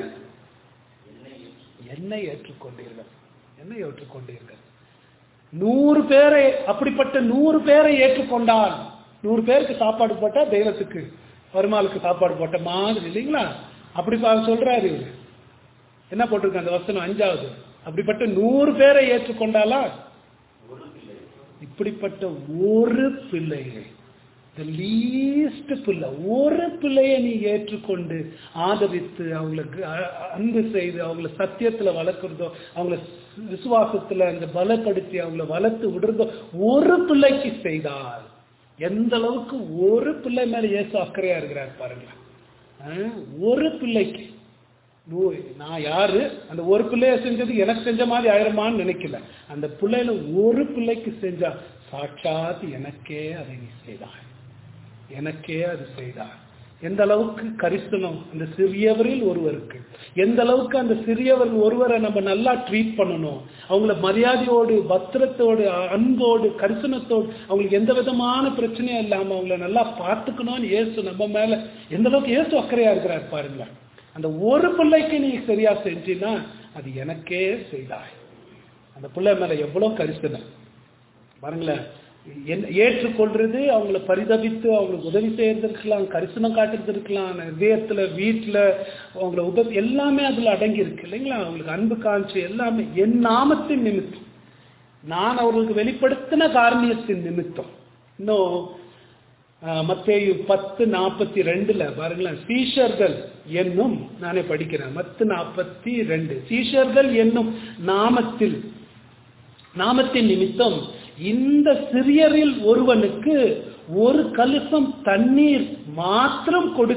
என்னை ஏற்றுக்கொண்டீர்கள் என்னை ஏற்றுக்கொண்டீர்கள் நூறு பேரை அப்படிப்பட்ட நூறு பேரை ஏற்றுக்கொண்டால் நூறு பேருக்கு சாப்பாடு போட்டா தெய்வத்துக்கு வருமாளுக்கு சாப்பாடு போட்ட மாதிரி இல்லைங்களா அப்படி சொல்றாரு இவரு என்ன போட்டிருக்கு அந்த வசனம் அஞ்சாவது அப்படிப்பட்ட நூறு பேரை ஏற்றுக்கொண்டாலா இப்படிப்பட்ட ஒரு பிள்ளையை the least பிள்ளை ஒரு பிள்ளையை நீ ஏற்றுக்கொண்டு ஆதரித்து அவங்களுக்கு அ- அன்பு செய்து அவங்கள சத்தியத்துல வளர்க்குறதோ அவங்கள விசுவாசத்துல அந்த பலப்படுத்தி அவங்கள வளர்த்து விடுறதோ ஒரு பிள்ளைக்கு செய்தால் எந்த அளவுக்கு ஒரு பிள்ளை மேல இயேசு அக்கறையா இருக்கிறார் பாருங்க ஆஹ், ஒரு பிள்ளைக்கு நூ- நான் யாரு அந்த ஒரு பிள்ளைய செஞ்சது எனக்கு செஞ்ச மாதிரி ஆயிரமான்னு நினைக்கல அந்த பிள்ளையில ஒரு பிள்ளைக்கு செஞ்சா சாட்சாத் எனக்கே அதை நீ செய்தாய் எனக்கே அது செய்தார் எந்த அளவுக்கு கரிசனம் அந்த சிறியவரில் ஒருவருக்கு எந்த அளவுக்கு அந்த சிறியவர் ஒருவரை நம்ம நல்லா ட்ரீட் பண்ணணும் அவங்கள மரியாதையோடு பத்திரத்தோடு அன்போடு கரிசனத்தோடு அவங்களுக்கு எந்த விதமான பிரச்சனையும் இல்லாம அவங்கள நல்லா பார்த்துக்கணும்னு இயேசு நம்ம மேல எந்த அளவுக்கு இயேசு அக்கறையா இருக்கிறார் பாருங்களேன் அந்த ஒரு பிள்ளைக்கு நீ சரியா செஞ்சினா அது எனக்கே செய்தாய் அந்த பிள்ளை மேல எவ்வளவு கரிசனம் பாருங்களேன் என்ன- ஏற்றுக்கொள்றது அவங்கள பரிதபித்து அவங்களுக்கு உதவி செய்யறது இருக்கலாம் கரிசனம் காட்டுறது இருக்கலாம் இதயத்துல வீட்டுல அவங்கள உப எல்லாமே அதுல அடங்கி இருக்கு இல்லைங்களா அவங்களுக்கு அன்பு காமிச்சு எல்லாமே என் நாமத்தின் நிமித்தம் நான் அவர்களுக்கு வெளிப்படுத்தின காரணியத்தின் நிமித்தம் இன்னும் ஆஹ், மத்தேயு பத்து நாற்பத்தி ரெண்டுல பாருங்களேன் சீஷர்கள் என்னும் நானே படிக்கிறேன் பத்து நாற்பத்தி ரெண்டு சீஷர்கள் என்னும் நாமத்தில் நாமத்தின் நிமித்தம் இந்த சிறியரில் ஒருவனுக்கு ஒரு கலசம் தண்ணீர் மாத்திரம் கொடு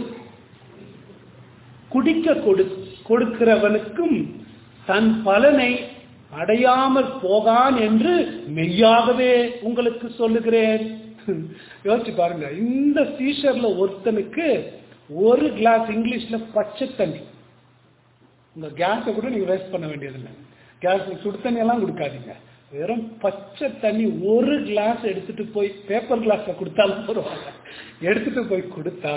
குடிக்க கொடு கொடுக்கிறவனுக்கும் தன் பலனை அடையாமல் போகான் என்று மெய்யாகவே உங்களுக்கு சொல்லுகிறேன் யோசிச்சு பாருங்க இந்த சீஷர்ல ஒருத்தனுக்கு ஒரு கிளாஸ் இங்கிலீஷ்ல பச்சை தண்ணி உங்க கேஸை கூட நீங்க வேஸ்ட் பண்ண வேண்டியதில்லை கேஸ் சுடு தண்ணி எல்லாம் கொடுக்காதீங்க வெறும் பச்சை தண்ணி ஒரு கிளாஸ் எடுத்துட்டு போய் பேப்பர் கிளாஸ்ல கொடுத்தாலும் பரவாயில்ல எடுத்துட்டு போய் கொடுத்தா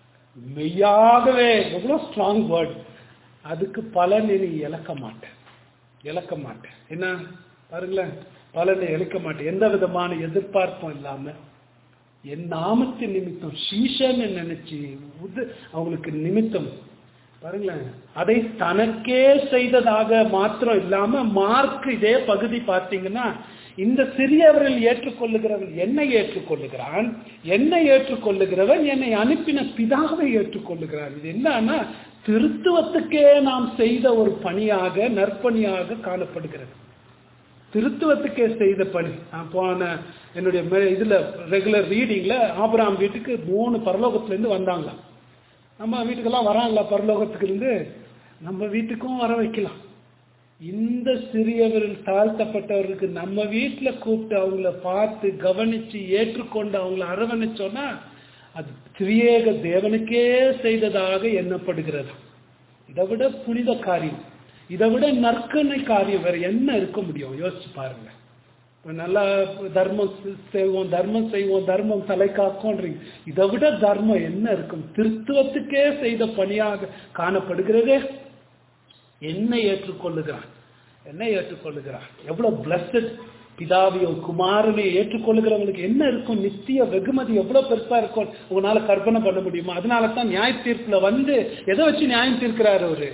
மெய்யாகவே எவ்வளவு ஸ்ட்ராங் வேர்ட் அதுக்கு பலன் நீ இழக்க மாட்டேன் இழக்க மாட்டேன் என்ன பாருங்களேன் பலனை இழக்க மாட்டேன் எந்த விதமான எதிர்பார்ப்பும் இல்லாம என் நாமத்தின் நிமித்தம் சீஷன்னு நினைச்சு உது அவங்களுக்கு நிமித்தம் பாருங்களேன் அதை தனக்கே செய்ததாக மாத்திரம் இல்லாம மார்க் இதே பகுதி பார்த்தீங்கன்னா இந்த சிறியவர்கள் ஏற்றுக்கொள்ளுகிறவன் என்னை ஏற்றுக்கொள்ளுகிறான் என்னை ஏற்றுக்கொள்ளுகிறவன் என்னை அனுப்பின பிதாவை ஏற்றுக்கொள்ளுகிறான் இது என்னன்னா திருத்துவத்துக்கே நாம் செய்த ஒரு பணியாக நற்பணியாக காணப்படுகிறது திருத்துவத்துக்கே செய்த பணி நான் போன என்னுடைய மே- இதுல ரெகுலர் ரீடிங்ல ஆபிரகாம் வீட்டுக்கு மூணு பரலோகத்துல இருந்து வந்தாங்களாம் நம்ம வீட்டுக்கெல்லாம் வராங்களா பரலோகத்துக்கு இருந்து நம்ம வீட்டுக்கும் வர வைக்கலாம் இந்த சிறியவர்கள் தாழ்த்தப்பட்டவர்களுக்கு நம்ம வீட்டுல கூப்பிட்டு அவங்கள பார்த்து கவனிச்சு ஏற்றுக்கொண்டு அவங்கள அரவணைச்சோன்னா அது திரியேக தேவனுக்கே செய்ததாக எண்ணப்படுகிறது இதை விட புனித காரியம் இதை விட நற்கனை காரியம் வேற என்ன இருக்க முடியும் யோசிச்சு பாருங்க இப்ப நல்லா தர்மம் செ- செய்வோம் தர்மம் செய்வோம் தர்மம் தலை காக்கோன்றீங்க இதை விட தர்மம் என்ன இருக்கும் திருத்துவத்துக்கே செய்த பணியாக காணப்படுகிறதே என்னை ஏற்றுக்கொள்ளுகிறான் என்னை ஏற்றுக்கொள்ளுகிறான் எவ்வளவு பிளஸட் பிதாவியோ குமாரனை ஏற்றுக்கொள்ளுகிறவங்களுக்கு என்ன இருக்கும் நித்திய வெகுமதி எவ்வளவு பெருசா இருக்கும் உங்களால கற்பனை பண்ண முடியுமா அதனால தான் நியாய தீர்ப்புல வந்து எதை வச்சு நியாயம் தீர்க்கிறாரு அவரு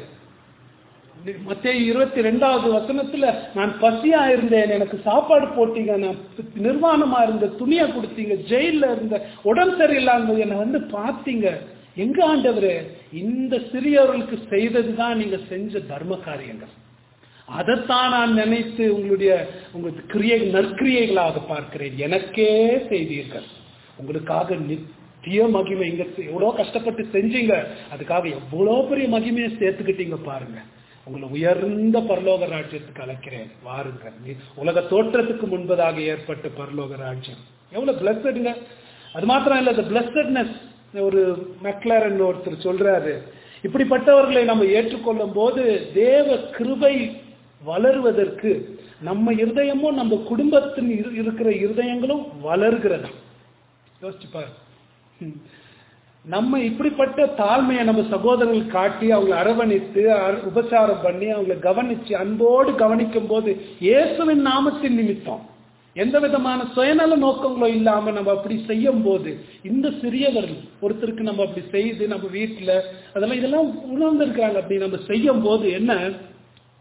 மத்திய இருபத்தி ரெண்டாவது வசனத்துல நான் பசியா இருந்தேன் எனக்கு சாப்பாடு போட்டீங்க நான் நிர்வாணமா இருந்த துணியை கொடுத்தீங்க ஜெயில இருந்த உடம்பு சரியில்லாம என்னை வந்து பார்த்தீங்க எங்க ஆண்டவரே இந்த சிறியவர்களுக்கு செய்ததுதான் நீங்க செஞ்ச தர்ம காரியங்கள் அதைத்தான் நான் நினைத்து உங்களுடைய உங்களுக்கு கிரியை நற்கிரியைகளாக பார்க்கிறேன் எனக்கே செய்தீர்கள் உங்களுக்காக நித்திய மகிமை இங்க எவ்வளவு கஷ்டப்பட்டு செஞ்சீங்க அதுக்காக எவ்வளவு பெரிய மகிமையை சேர்த்துக்கிட்டீங்க பாருங்க உங்களை உயர்ந்த பரலோக ராஜ்யத்துக்கு அழைக்கிறேன் வாருங்க நீ உலக தோற்றத்துக்கு முன்பதாக ஏற்பட்ட பரலோக ராஜ்யம் எவ்வளவு பிளஸடுங்க அது மாத்திரம் இல்ல அந்த பிளஸட்னஸ் ஒரு மெக்லாரன் ஒருத்தர் சொல்றாரு இப்படிப்பட்டவர்களை நம்ம ஏற்றுக்கொள்ளும் போது தேவ கிருபை வளருவதற்கு நம்ம இருதயமும் நம்ம குடும்பத்தின் இரு- இருக்கிற இருதயங்களும் வளர்கிறதா யோசிச்சு பாரு ம். நம்ம இப்படிப்பட்ட தாழ்மையை நம்ம சகோதரர்கள் காட்டி அவங்களை அரவணைத்து அர- உபச்சாரம் பண்ணி அவங்களை கவனிச்சு அன்போடு கவனிக்கும் போது இயேசுவின் நாமத்தின் நிமித்தம் எந்த விதமான சுயநல நோக்கங்களும் இல்லாம நம்ம அப்படி செய்யும் போது இந்த சிறியவர்கள் ஒருத்தருக்கு நம்ம அப்படி செய்து நம்ம வீட்டுல அதெல்லாம் இதெல்லாம் உணர்ந்திருக்கிறாங்க அப்படி நம்ம செய்யும் போது என்ன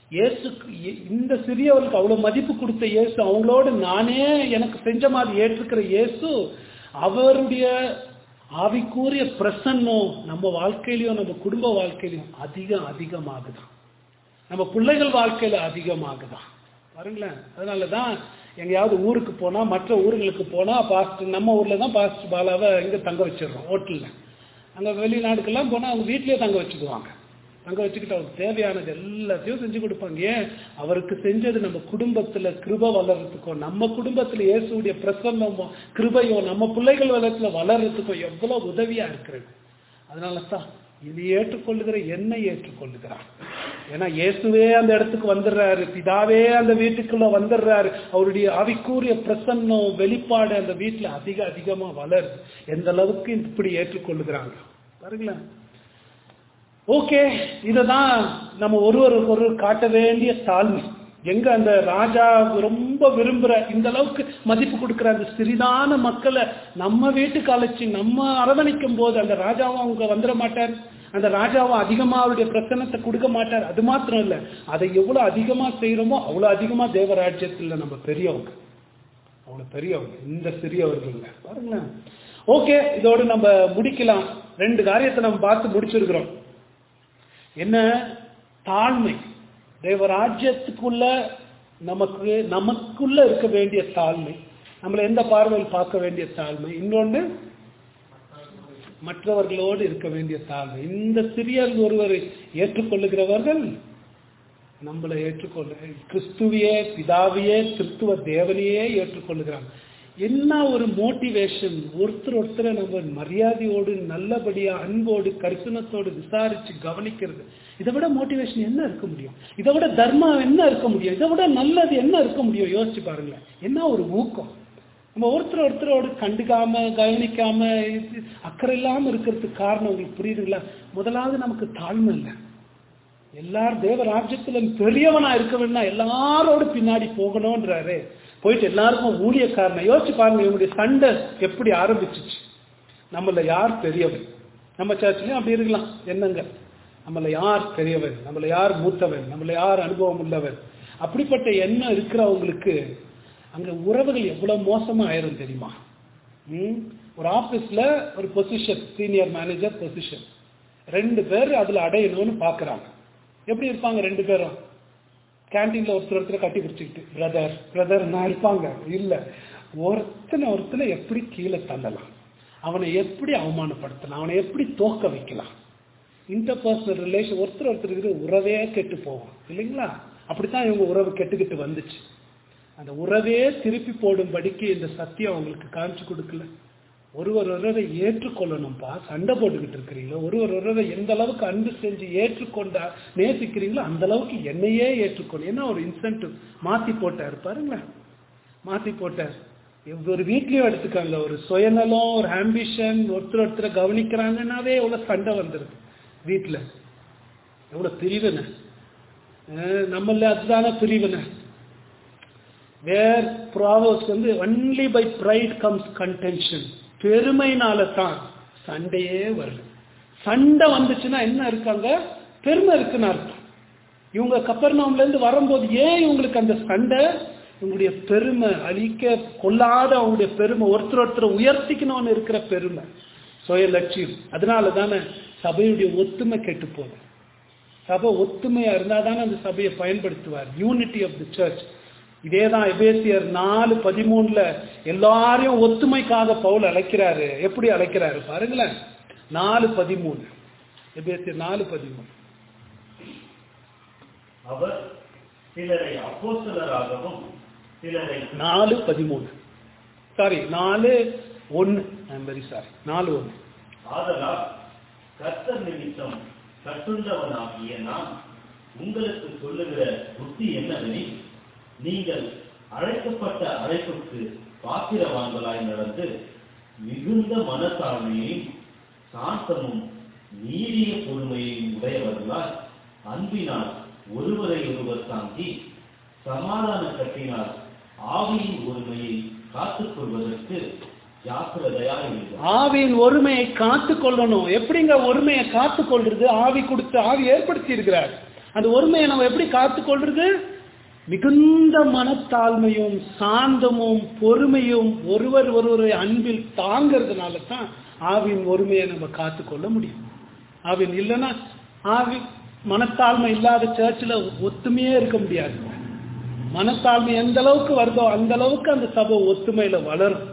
இயேசுக்கு இ- இந்த சிறியவர்களுக்கு அவ்வளவு மதிப்பு கொடுத்த இயேசு அவங்களோடு நானே எனக்கு செஞ்ச மாதிரி ஏற்றுக்கிற இயேசு அவருடைய ஆவிக்கூறிய பிரசன்னம் நம்ம வாழ்க்கையிலையும் நம்ம குடும்ப வாழ்க்கையிலையும் அதிகம் அதிகமாகுதான் நம்ம பிள்ளைகள் வாழ்க்கையில அதிகமாகுதான் பாருங்களேன் அதனால தான் எங்கேயாவது ஊருக்கு போனா மற்ற ஊர்களுக்கு போனா பாஸ்டர் நம்ம ஊர்ல தான் பாஸ்டர் பாலாவை இங்க தங்க வச்சிடுறோம் ஹோட்டல்ல அங்க வெளிநாடுக்கெல்லாம் போனா அவங்க வீட்லயே தங்க வச்சுக்குவாங்க தங்க வச்சுக்கிட்டு அவருக்கு தேவையானது எல்லாத்தையும் செஞ்சு கொடுப்பாங்க ஏன் அவருக்கு செஞ்சது நம்ம குடும்பத்துல கிருப வளர்றதுக்கும் நம்ம குடும்பத்துல இயேசுடைய பிரசன்னமோ கிருபையோ நம்ம பிள்ளைகள் வளர்த்துல வளர்றதுக்கும் எவ்வளவு உதவியா இருக்கிறது அதனால தான் இது ஏற்றுக்கொள்ளுகிற என்னை ஏற்றுக்கொள்ளுகிறார் ஏன்னா இயேசுவே அந்த இடத்துக்கு வந்துடுறாரு பிதாவே அந்த வீட்டுக்குள்ள வந்துடுறாரு அவருடைய ஆவிக்கூறிய பிரசன்னம் வெளிப்பாடு அந்த வீட்டுல அதிக அதிகமா வளருது எந்த அளவுக்கு இப்படி ஏற்றுக்கொள்ளுகிறாங்க பாருங்களேன் ஓகே இததான் நம்ம ஒருவருக்கு ஒருவர் காட்ட வேண்டிய தாழ்மை எங்க அந்த ராஜா ரொம்ப விரும்புற இந்த அளவுக்கு மதிப்பு கொடுக்கிற அந்த சிறிதான மக்களை நம்ம வீட்டுக்கு அழைச்சி நம்ம அரவணைக்கும் போது அந்த ராஜாவும் அவங்க வந்துட மாட்டார் அந்த ராஜாவும் அதிகமா அவருடைய பிரசன்னத்தை கொடுக்க மாட்டார் அது மாத்திரம் இல்ல அதை எவ்வளவு அதிகமா செய்யறோமோ அவ்வளவு அதிகமா தேவராஜ்யத்துல நம்ம பெரியவங்க அவ்வளவு பெரியவங்க இந்த சிறியவர்கள் பாருங்களேன் ஓகே இதோடு நம்ம முடிக்கலாம் ரெண்டு காரியத்தை நம்ம பார்த்து முடிச்சிருக்கிறோம் என்ன தாழ்மை தேவராஜ்யத்துக்குள்ள நமக்கு நமக்குள்ள இருக்க வேண்டிய தாழ்மை நம்மளை எந்த பார்வையில் பார்க்க வேண்டிய தாழ்மை இன்னொன்று மற்றவர்களோடு இருக்க வேண்டிய தாழ்மை இந்த சிறியர் ஒருவரை ஏற்றுக்கொள்ளுகிறவர்கள் நம்மளை ஏற்றுக்கொள்ள கிறிஸ்துவையே பிதாவையே கிறிஸ்துவ தேவனையே ஏற்றுக்கொள்ளுகிறாங்க என்ன ஒரு மோட்டிவேஷன் ஒருத்தர் ஒருத்தரை நம்ம மரியாதையோடு நல்லபடியா அன்போடு கரிசனத்தோடு விசாரிச்சு கவனிக்கிறது இதை விட மோட்டிவேஷன் என்ன இருக்க முடியும் இதை விட தர்மம் என்ன இருக்க முடியும் இதை விட நல்லது என்ன இருக்க முடியும் யோசிச்சு பாருங்களேன் என்ன ஒரு ஊக்கம் நம்ம ஒருத்தர் ஒருத்தரோடு கண்டுக்காம கவனிக்காம இது அக்கறை இல்லாம இருக்கிறதுக்கு காரணம் உங்களுக்கு புரியுதுங்களா முதலாவது நமக்கு தாழ்மை இல்லை எல்லாரும் தேவ ராஜ்யத்துல பெரியவனா இருக்க வேணும்னா எல்லாரோட பின்னாடி போகணும்ன்றாரு போயிட்டு எல்லாருக்கும் ஊழியக்காரனை யோசிச்சு பாருங்க இவனுடைய சண்டை எப்படி ஆரம்பிச்சிச்சு நம்மள யார் பெரியவன் நம்ம சர்ச்சிலையும் அப்படி இருக்கலாம் என்னங்க நம்மள யார் பெரியவன் நம்மள யார் மூத்தவன் நம்மள யார் அனுபவம் உள்ளவன் அப்படிப்பட்ட எண்ணம் இருக்கிறவங்களுக்கு அங்க உறவுகள் எவ்வளவு மோசமா ஆயிரும் தெரியுமா ம்? ஒரு ஆபீஸ்ல ஒரு பொசிஷன் சீனியர் மேனேஜர் பொசிஷன் ரெண்டு பேர் அதுல அடையணும்னு பாக்குறாங்க எப்படி இருப்பாங்க ரெண்டு பேரும் கேன்டீன்ல ஒருத்தர் ஒருத்தர் கட்டி பிடிச்சிக்கிட்டு பிரதர் பிரதர் நான் இருப்பாங்க இல்ல ஒருத்தனை ஒருத்தனை எப்படி கீழே தள்ளலாம் அவனை எப்படி அவமானப்படுத்தலாம் அவனை எப்படி தோக்க வைக்கலாம் இன்டர்பர்சனல் ரிலேஷன் ஒருத்தர் ஒருத்தர் இருக்கிற உறவே கெட்டு போகும் இல்லைங்களா அப்படித்தான் இவங்க உறவு கெட்டுக்கிட்டு வந்துச்சு அந்த உறவே திருப்பி போடும்படிக்கு இந்த சத்தியம் அவங்களுக்கு காமிச்சு கொடுக்கல ஒருவர் ஒருவரை ஏற்றுக்கொள்ளணும்ப்பா சண்டை போட்டுக்கிட்டு இருக்கிறீங்களோ ஒருவர் ஒருவரை எந்த அளவுக்கு அன்பு செஞ்சு ஏற்றுக்கொண்டா நேசிக்கிறீங்களோ அந்த அளவுக்கு என்னையே ஏற்றுக்கொண்டு என்ன ஒரு இன்சென்டிவ் மாத்தி போட்டார் பாருங்களேன் மாத்தி போட்டார் ஒரு வீட்லயும் எடுத்துக்காங்க ஒரு சுயநலம் ஒரு ஆம்பிஷன் ஒருத்தர் ஒருத்தரை கவனிக்கிறாங்கன்னாவே எவ்வளவு சண்டை வந்துருது வீட்டுல எவ்வளவு பிரிவினை அஹ் நம்மள அதுதானே பிரிவினை வேர் ப்ராவர்ஸ் வந்து only by pride comes contention பெருமைனால தான் சண்டையே வருது சண்டை வந்துச்சுன்னா என்ன இருக்காங்க பெருமை இருக்குன்னு அர்த்தம் இவங்க கப்பர்நாம்ல இருந்து வரும்போது ஏன் இவங்களுக்கு அந்த சண்டை இவங்களுடைய பெருமை அழிக்க கொள்ளாத அவங்களுடைய பெருமை ஒருத்தர் ஒருத்தர் உயர்த்திக்கணும்னு இருக்கிற பெருமை சுய லட்சியம் அதனால தானே சபையுடைய ஒத்துமை கெட்டு போகுது சபை ஒத்துமையா இருந்தா தானே அந்த சபையை பயன்படுத்துவார் யூனிட்டி ஆஃப் தி சர்ச் இதேதான் எபேசியர் நாலு பதிமூணுல எல்லாரையும் ஒத்துமைக்காக பவுல் அழைக்கிறாரு எப்படி அழைக்கிறாரு பாருங்களேன் நாலு பதிமூணு எபேசியர் நாலு பதிமூணு அவர் சிலரை அப்போஸ்தலராகவும் சிலரை நாலு பதிமூணு சாரி நாலு ஒன்னு ஐம் வெரி சாரி நாலு ஒன்னு ஆதலால் கர்த்தர் நிமித்தம் கட்டுண்டவனாகிய நான் உங்களுக்கு சொல்லுகிற புத்தி என்னவெனில் நீங்கள் அழைக்கப்பட்ட அழைப்புக்கு பாத்திரவான்களாய் நடந்து மிகுந்த மனத்தாழ்மையையும் சாந்தமும் நீடிய பொறுமையையும் உடையவர்களால் அன்பினால் ஒருவரை ஒருவர் தாங்கி சமாதான கட்டினால் ஆவியின் ஒருமையை காத்துக் கொள்வதற்கு ஜாக்கிரதையாய் இருங்கள் ஆவியின் ஒருமையை காத்து கொள்ளணும் எப்படிங்க ஒருமையை காத்து கொள்றது ஆவி கொடுத்து ஆவி ஏற்படுத்தி இருக்கிறார் அந்த ஒருமையை நம்ம எப்படி காத்துக்கொள்றது மிகுந்த மனத்தாழ்மையும் சாந்தமும் பொறுமையும் ஒருவர் ஒருவரை அன்பில் தாங்கிறதுனால தான் ஆவின் ஒருமையை நம்ம காத்துக்கொள்ள முடியும் ஆவின் இல்லைன்னா ஆவி மனத்தாழ்மை இல்லாத சர்ச்சில் ஒத்துமையே இருக்க முடியாது மனத்தாழ்மை எந்த அளவுக்கு வருதோ அந்த அளவுக்கு அந்த சபை ஒத்துமையில வளரும்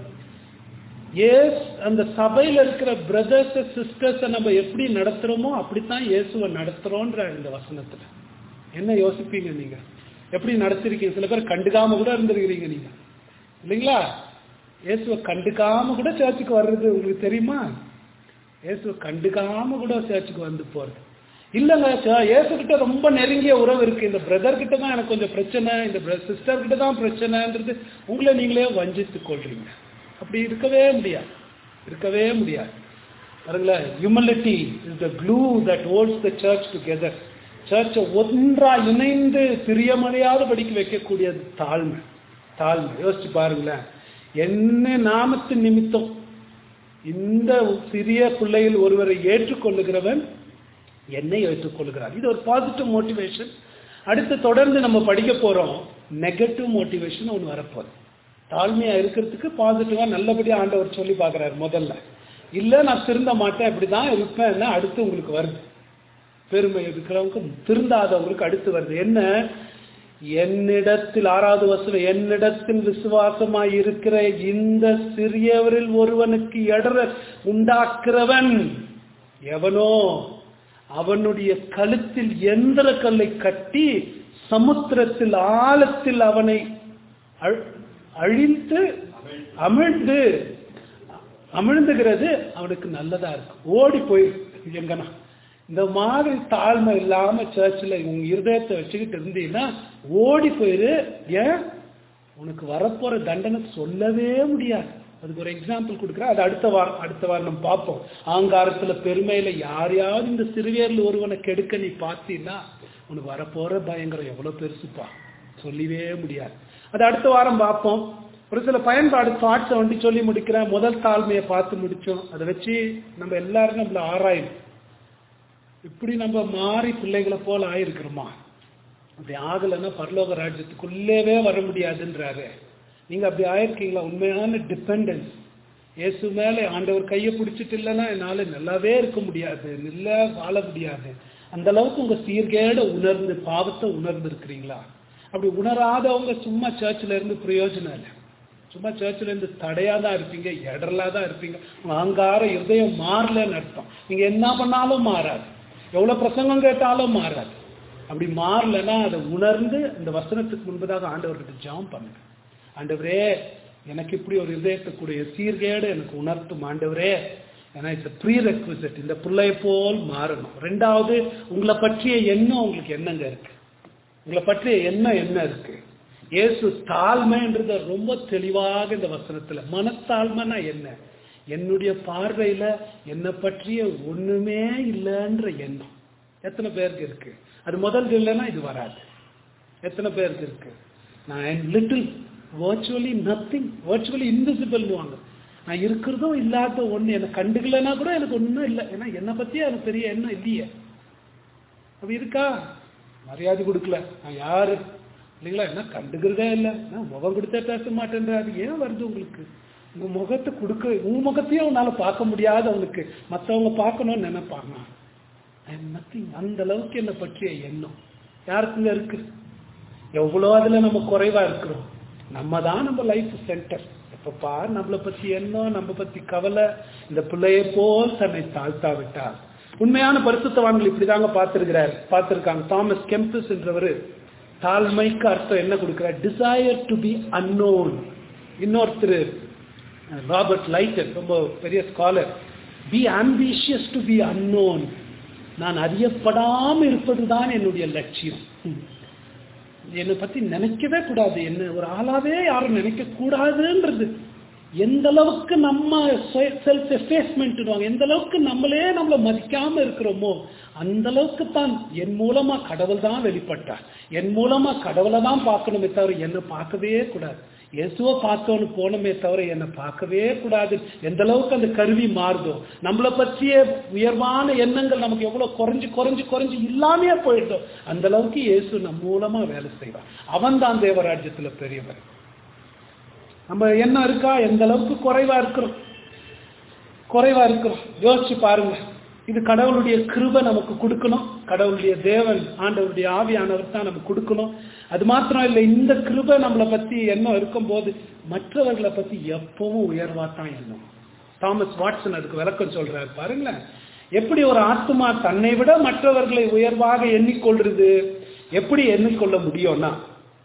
ஏஸ் அந்த சபையில இருக்கிற பிரதர்ஸ் சிஸ்டர்ஸை நம்ம எப்படி நடத்துறோமோ அப்படித்தான் இயேசுவை நடத்துறோன்ற இந்த வசனத்துல என்ன யோசிப்பீங்க நீங்க எப்படி நடத்திருக்கீங்க சில பேர் கண்டுக்காம கூட இருந்திருக்கிறீங்க நீங்க இல்லைங்களா இயேசுவை கண்டுக்காம கூட சர்ச்சுக்கு வர்றது உங்களுக்கு தெரியுமா இயேசுவை கண்டுக்காம கூட சர்ச்சுக்கு வந்து போறது இல்லைங்க ச- இயேசு கிட்ட ரொம்ப நெருங்கிய உறவு இருக்கு இந்த பிரதர் கிட்ட தான் எனக்கு கொஞ்சம் பிரச்சனை இந்த சிஸ்டர் கிட்ட தான் பிரச்சனைன்றது உங்களை நீங்களே வஞ்சித்துக் கொள்றீங்க அப்படி இருக்கவே முடியாது இருக்கவே முடியாது பாருங்களேன் humility is the glue that holds the church together சர்ச்சை ஒன்றா இணைந்து பிரியமடையாத படிக்க வைக்கக்கூடியது தாழ்மை தாழ்மை யோசிச்சு பாருங்களேன் என்ன நாமத்தின் நிமித்தம் இந்த சிறிய பிள்ளையில் ஒருவரை ஏற்றுக்கொள்ளுகிறவன் என்னை ஏற்றுக்கொள்கிறார் இது ஒரு பாசிட்டிவ் மோட்டிவேஷன் அடுத்து தொடர்ந்து நம்ம படிக்க போறோம் நெகட்டிவ் மோட்டிவேஷன் ஒன்று வரப்போகுது தாழ்மையா இருக்கிறதுக்கு பாசிட்டிவா நல்லபடியா ஆண்டவர் சொல்லி பார்க்கறாரு முதல்ல இல்ல நான் திருந்த மாட்டேன் இப்படிதான் இருப்பேன் அடுத்து உங்களுக்கு வருது பெருமை இருக்கிறவங்க திருந்தாதவங்களுக்கு அடுத்து வருது என்ன என்னிடத்தில் ஆறாவது வசனம் என்னிடத்தில் விசுவாசமாய் இருக்கிற இந்த சிறியவரில் ஒருவனுக்கு இடர உண்டாக்குறவன் எவனோ அவனுடைய கழுத்தில் எந்திர கல்லை கட்டி சமுத்திரத்தில் ஆழத்தில் அவனை அழ்- அழித்து அமிழ்ந்து அமிழ்ந்துகிறது அவனுக்கு நல்லதா இருக்கு ஓடி போய் எங்கனா இந்த மாதிரி தாழ்மை இல்லாம சர்ச்சில் உங்க இருதயத்தை வச்சுக்கிட்டு இருந்தீங்கன்னா ஓடி போயிரு ஏன் உனக்கு வரப்போற தண்டனை சொல்லவே முடியாது அதுக்கு ஒரு எக்ஸாம்பிள் கொடுக்குறேன் அது அடுத்த வாரம் அடுத்த வாரம் நம்ம பார்ப்போம் ஆங்காரத்துல பெருமையில யாரையாவது இந்த சிறுவேர்ல ஒருவனை கெடுக்க நீ பார்த்தீன்னா உனக்கு வரப்போற பயங்கரம் எவ்வளவு பெருசுப்பா சொல்லவே முடியாது அது அடுத்த வாரம் பார்ப்போம் ஒரு சில பயன்பாடு தாட்ஸை வந்து சொல்லி முடிக்கிறேன் முதல் தாழ்மையை பார்த்து முடிச்சோம் அதை வச்சு நம்ம எல்லாரும் நம்மள ஆராயணும் இப்படி நம்ம மாறி பிள்ளைகளை போல ஆயிருக்கிறோமா அப்படி ஆகலைன்னா பரலோக ராஜ்யத்துக்குள்ளேவே வர முடியாதுன்றாரு நீங்க அப்படி ஆயிருக்கீங்களா உண்மையான டிபெண்டன்ஸ் இயேசு மேல ஆண்டவர் கையை பிடிச்சிட்டு இல்லைன்னா என்னால நல்லாவே இருக்க முடியாது நல்லா வாழ முடியாது அந்த அளவுக்கு உங்க சீர்கேட உணர்ந்து பாவத்தை உணர்ந்து இருக்கிறீங்களா அப்படி உணராதவங்க சும்மா சர்ச்சில் இருந்து பிரயோஜனம் இல்லை சும்மா சர்ச்சில் இருந்து தடையா தான் இருப்பீங்க இடரலா தான் இருப்பீங்க உங்க அங்கார இருதயம் மாறலன்னு அர்த்தம் நீங்க என்ன பண்ணாலும் மாறாது எவ்வளவு பிரசங்கம் கேட்டாலும் மாறாது அப்படி மாறலன்னா அதை உணர்ந்து இந்த வசனத்துக்கு முன்பதாக ஆண்டவர்கிட்ட ஜாம் பண்ணுங்க ஆண்டவரே எனக்கு இப்படி ஒரு இதயத்துக்குரிய சீர்கேடு எனக்கு உணர்த்தும் ஆண்டவரே ஏன்னா இட்ஸ் ப்ரீ ரெக்விசிட் இந்த பிள்ளையை போல் மாறணும் ரெண்டாவது உங்களை பற்றிய எண்ணம் உங்களுக்கு என்னங்க இருக்கு உங்களை பற்றிய எண்ணம் என்ன இருக்கு இயேசு தாழ்மைன்றத ரொம்ப தெளிவாக இந்த வசனத்துல மனத்தாழ்மைனா என்ன என்னுடைய பார்வையில என்னை பற்றிய ஒண்ணுமே இல்லைன்ற எண்ணம் எத்தனை பேருக்கு இருக்கு அது முதல் இல்லைன்னா இது வராது எத்தனை பேருக்கு இருக்கு நான் லிட்டில் வர்ச்சுவலி நத்திங் வர்ச்சுவலி இன்விசிபிள்னுவாங்க நான் இருக்கிறதும் இல்லாத ஒண்ணு எனக்கு கண்டுக்கலைன்னா கூட எனக்கு ஒண்ணும் இல்லை ஏன்னா என்னை பத்தியே எனக்கு பெரிய எண்ணம் இல்லையே அப்படி இருக்கா மரியாதை கொடுக்கல நான் யாரு இல்லைங்களா என்ன கண்டுக்கிறதே இல்லை நான் முகம் கொடுத்தே பேச மாட்டேன்றாரு ஏன் வருது உங்களுக்கு உங்க முகத்தை கொடுக்க உங்க முகத்தையும் உன்னால பார்க்க முடியாது அவனுக்கு மற்றவங்க பார்க்கணும்னு நினைப்பாங்க நத்திங் அந்த அளவுக்கு என்னை பற்றிய எண்ணம் யாருக்குங்க இருக்கு எவ்வளோ அதுல நம்ம குறைவா இருக்கிறோம் நம்ம தான் நம்ம லைஃப் சென்டர் எப்ப பார் நம்மளை பத்தி எண்ணம் நம்ம பத்தி கவலை இந்த பிள்ளையை போல் தன்னை தாழ்த்தா விட்டார் உண்மையான பரிசுத்தவான்கள் இப்படிதாங்க பார்த்திருக்கிறார் பார்த்திருக்காங்க தாமஸ் கெம்பஸ் என்றவர் தாழ்மைக்கு அர்த்தம் என்ன கொடுக்கிறார் டிசையர் டு பி அன்னோன் இன்னொருத்தர் ராபர்ட் லைட்டன் ரொம்ப பெரிய scholar be ambitious to be unknown நான் அறியப்படாம இருப்பதுதான் என்னுடைய லட்சியம் என்னை பத்தி நினைக்கவே கூடாது என்ன ஒரு ஆளாவே யாரும் நினைக்க கூடாதுன்றது எந்த அளவுக்கு நம்ம செல்ஃப் எஃபேஸ்மெண்ட் எந்த அளவுக்கு நம்மளே நம்மளை மதிக்காம இருக்கிறோமோ அந்த அளவுக்கு தான் என் மூலமா கடவுள் தான் வெளிப்பட்டார் என் மூலமா கடவுளை தான் பார்க்கணுமே தவிர என்னை பார்க்கவே கூடாது இயேசுவை பார்த்தோன்னு போனோமே தவிர என்னை பார்க்கவே கூடாது எந்த அளவுக்கு அந்த கருவி மாறுதோ நம்மளை பற்றிய உயர்வான எண்ணங்கள் நமக்கு எவ்வளவு குறைஞ்சு குறைஞ்சு குறைஞ்சு இல்லாமையே போயிட்டோம் அந்த அளவுக்கு இயேசு நம்ம மூலமா வேலை செய்வான் அவன் தான் தேவராஜ்யத்துல பெரியவன் நம்ம என்ன இருக்கா எந்த அளவுக்கு குறைவா இருக்கிறோம் குறைவா இருக்கிறோம் யோசிச்சு பாருங்க இது கடவுளுடைய கிருபை நமக்கு கொடுக்கணும் கடவுளுடைய தேவன் ஆண்டவருடைய ஆவியானவர் தான் நமக்கு கொடுக்கணும் அது மாத்திரம் இல்லை இந்த கிருபை நம்மளை பத்தி எண்ணம் இருக்கும்போது மற்றவர்களை பத்தி எப்பவும் உயர்வா தான் எண்ணம் தாமஸ் வாட்சன் அதுக்கு விளக்கம் சொல்றாரு பாருங்களேன் எப்படி ஒரு ஆத்மா தன்னை விட மற்றவர்களை உயர்வாக எண்ணிக்கொள்றது எப்படி எண்ணிக்கொள்ள முடியும்னா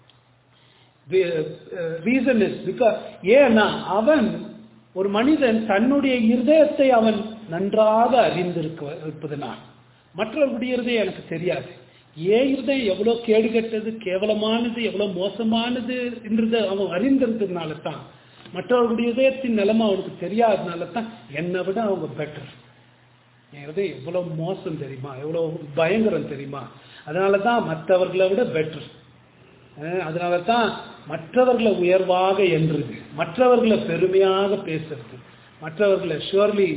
ரீசன் இஸ் பிகாஸ் ஏன்னா அவன் ஒரு மனிதன் தன்னுடைய இருதயத்தை அவன் நன்றாக அறிந்திருக்க இருப்பதனால் மற்றவர்களுடைய இருதயம் எனக்கு தெரியாது ஏன் இருதயம் எவ்வளவு கேடுகட்டது கேவலமானது எவ்வளவு மோசமானது என்றது அவன் அறிந்திருந்ததுனால தான் மற்றவர்களுடைய இதயத்தின் நிலைமை அவனுக்கு தெரியாததுனால தான் என்னை விட அவங்க பெட்டர் என் இருதயம் எவ்வளவு மோசம் தெரியுமா எவ்வளவு பயங்கரம் தெரியுமா அதனால தான் மற்றவர்களை விட பெட்டர் அதனால தான் மற்றவர்களை உயர்வாக என்றது மற்றவர்களை பெருமையாக பேசுறது மற்றவர்களை ஷுவர்லி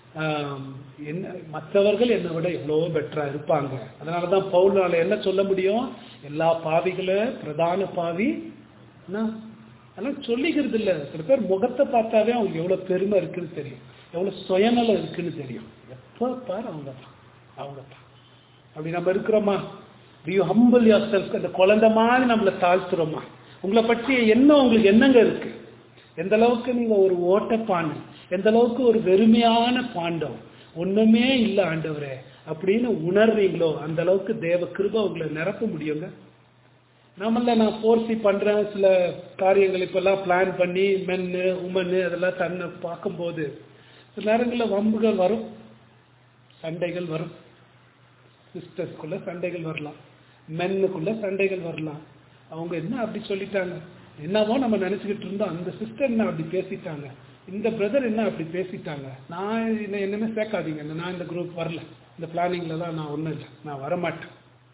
என்ன மற்றவர்கள் என்னை விட எவ்வளோ பெட்டரா இருப்பாங்க அதனால தான் பவுலால என்ன சொல்ல முடியும் எல்லா பாவிகளை பிரதான பாவி அதெல்லாம் சொல்லிக்கிறது இல்லை சில பேர் முகத்தை பார்த்தாவே அவங்களுக்கு எவ்வளோ பெருமை இருக்குன்னு தெரியும் எவ்வளோ சுயநலம் இருக்குன்னு தெரியும் எப்போ பாரு அவங்க தான் அவங்க தான் அப்படி நம்ம இருக்கிறோமா யூ ஹம்பிள் யோர் செல்ஃப் அந்த குழந்தை மாதிரி நம்மளை தாழ்த்துறோமா உங்களை பற்றிய என்ன உங்களுக்கு என்னங்க இருக்கு எந்த அளவுக்கு நீங்க ஒரு ஓட்டப்பாண்டு எந்த அளவுக்கு ஒரு வெறுமையான பாண்டம் ஒண்ணுமே இல்லை ஆண்டவரே அப்படின்னு உணர்றீங்களோ அந்த அளவுக்கு தேவ கிருப உங்களை நிரப்ப முடியுங்க நம்மள நான் போர்சி பண்றேன் சில காரியங்கள் இப்பெல்லாம் பிளான் பண்ணி மென்னு உமன்னு அதெல்லாம் தன்னை பார்க்கும்போது சில நேரங்களில் வம்புகள் வரும் சண்டைகள் வரும் சிஸ்டர்ஸ்குள்ள சண்டைகள் வரலாம் மென்னுக்குள்ள சண்டைகள் வரலாம் அவங்க என்ன அப்படி சொல்லிட்டாங்க என்னவோ நம்ம நினைச்சுக்கிட்டு இருந்தோம் அந்த சிஸ்டர் என்ன அப்படி பேசிட்டாங்க இந்த பிரதர் என்ன அப்படி பேசிட்டாங்க நான் என்ன என்னமே சேர்க்காதீங்க நான் இந்த குரூப் வரல இந்த பிளானிங்ல தான் நான் ஒன்றும் இல்லை நான் வரமாட்டேன்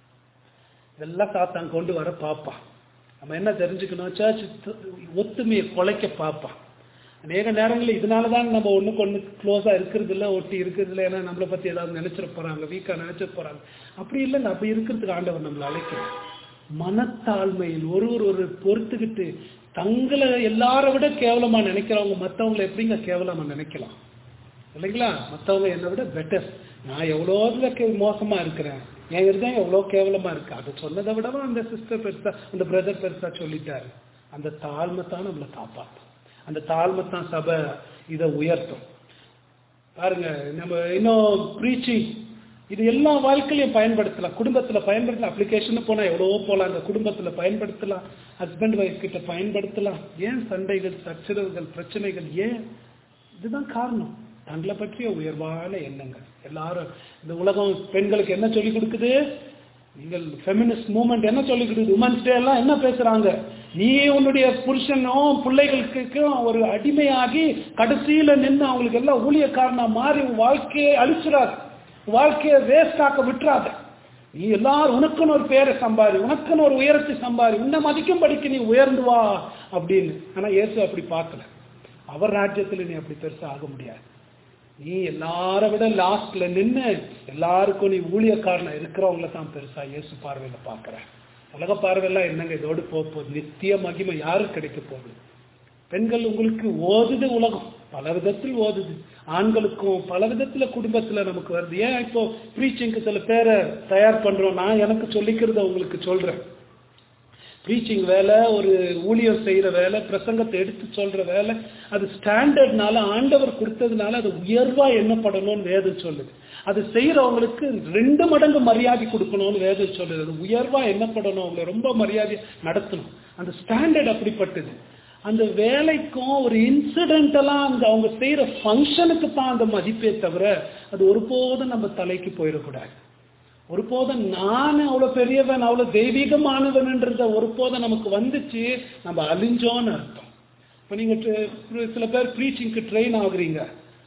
இதெல்லாம் சாத்தான் கொண்டு வர பார்ப்பான் நம்ம என்ன தெரிஞ்சுக்கணும் சர்ச் ஒத்துமையை குலைக்க பார்ப்பான் அநேக நேரங்களில் இதனால தான் நம்ம ஒன்றுக்கு ஒன்று க்ளோஸாக இருக்கிறது இல்லை ஒட்டி இருக்கிறது இல்லை ஏன்னா நம்மளை பற்றி ஏதாவது நினைச்சிட போகிறாங்க வீக்காக நினைச்சிட போகிறாங்க அப்படி இல்லைங்க அப்படி இருக்கிறதுக்கு ஆண்டவர் நம்மளை அழைக்கிறோம் மனத்தாழ்மையில் ஒருவர் ஒரு பொறுத்துக்கிட்டு தங்களை எல்லாரை விட கேவலமா நினைக்கிறவங்க மற்றவங்களை எப்படிங்க கேவலமா நினைக்கலாம் இல்லைங்களா மற்றவங்க என்னை விட பெட்டர் நான் எவ்வளோ மோசமா இருக்கிறேன் என் இருதயம் எவ்வளோ கேவலமா இருக்கு அதை சொன்னதை விடவா அந்த சிஸ்டர் பெருசா அந்த பிரதர் பெருசா சொல்லிட்டாரு அந்த தாழ்மை தான் நம்மளை காப்பாற்றும் அந்த தாழ்மை தான் சபை இதை உயர்த்தும் பாருங்க நம்ம இன்னும் ப்ரீச்சிங் இது எல்லா வாழ்க்கையிலையும் பயன்படுத்தலாம் குடும்பத்தில் பயன்படுத்தலாம் அப்ளிகேஷன் போனால் எவ்வளவோ போகலாம் அந்த குடும்பத்தில் பயன்படுத்தலாம் ஹஸ்பண்ட் ஒய்ஃப் கிட்ட பயன்படுத்தலாம் ஏன் சண்டைகள் சச்சரவுகள் பிரச்சனைகள் ஏன் இதுதான் காரணம் தங்களை பற்றிய உயர்வான எண்ணங்கள் எல்லாரும் இந்த உலகம் பெண்களுக்கு என்ன சொல்லி கொடுக்குது நீங்கள் ஃபெமினிஸ்ட் மூவ்மெண்ட் என்ன சொல்லி கொடுக்குது உமன்ஸ் டே எல்லாம் என்ன பேசுறாங்க நீ உன்னுடைய புருஷனும் பிள்ளைகளுக்கும் ஒரு அடிமையாகி கடைசியில நின்று அவங்களுக்கு எல்லாம் ஊழியக்காரனா மாறி வாழ்க்கையை அழிச்சிடாது வாழ்க்கையை வேஸ்ட் ஆக்க விட்டுறாத நீ எல்லாரும் உனக்குன்னு ஒரு பேரை சம்பாரி உனக்குன்னு ஒரு உயரத்தை சம்பாரி உன்னை மதிக்கும்படிக்கு நீ உயர்ந்து வா அப்படின்னு ஆனா இயேசு அப்படி பார்க்கல அவர் ராஜ்யத்துல நீ அப்படி பெருசா ஆக முடியாது நீ எல்லார விட லாஸ்ட்ல நின்று எல்லாருக்கும் நீ ஊழியக்காரனா இருக்கிறவங்கள தான் பெருசா இயேசு பார்வையில பாக்குற உலக பார்வையெல்லாம் என்னங்க இதோடு போக போகுது நித்திய மகிமை யாருக்கு கிடைக்க போகுது பெண்கள் உங்களுக்கு ஓதுது உலகம் பல விதத்தில் ஓதுது ஆண்களுக்கும் பல விதத்துல குடும்பத்துல நமக்கு வருது ஏன் இப்போ ப்ரீச்சிங்க்கு சில பேரை தயார் பண்றோம் நான் எனக்கு சொல்லிக்கிறத உங்களுக்கு சொல்றேன் ப்ரீச்சிங் வேலை ஒரு ஊழியம் செய்யற வேலை பிரசங்கத்தை எடுத்து சொல்ற வேலை அது ஸ்டாண்டர்ட்னால ஆண்டவர் கொடுத்ததுனால அது உயர்வா எண்ணப்படணும்னு வேதம் சொல்லுது அது செய்யறவங்களுக்கு ரெண்டு மடங்கு மரியாதை கொடுக்கணும்னு வேதம் சொல்லுது அது உயர்வா எண்ணப்படணும் அவங்களை ரொம்ப மரியாதை நடத்தணும் அந்த ஸ்டாண்டர்ட் அப்படிப்பட்டது அந்த வேலைக்கும் ஒரு இன்சிடென்டெல்லாம் அந்த அவங்க செய்யற ஃபங்க்ஷனுக்கு தான் அந்த மதிப்பே தவிர அது ஒருபோதும் நம்ம தலைக்கு போயிடக்கூடாது ஒருபோதும் நான் அவ்வளவு பெரியவன் அவ்வளவு தெய்வீகமானவன்ன்றத ஒருபோதும் நமக்கு வந்துச்சு நம்ம அழிஞ்சோன்னு அர்த்தம் இப்போ நீங்க சில பேர் ப்ரீச்சிங்க்கு ட்ரெயின் ஆகுறீங்க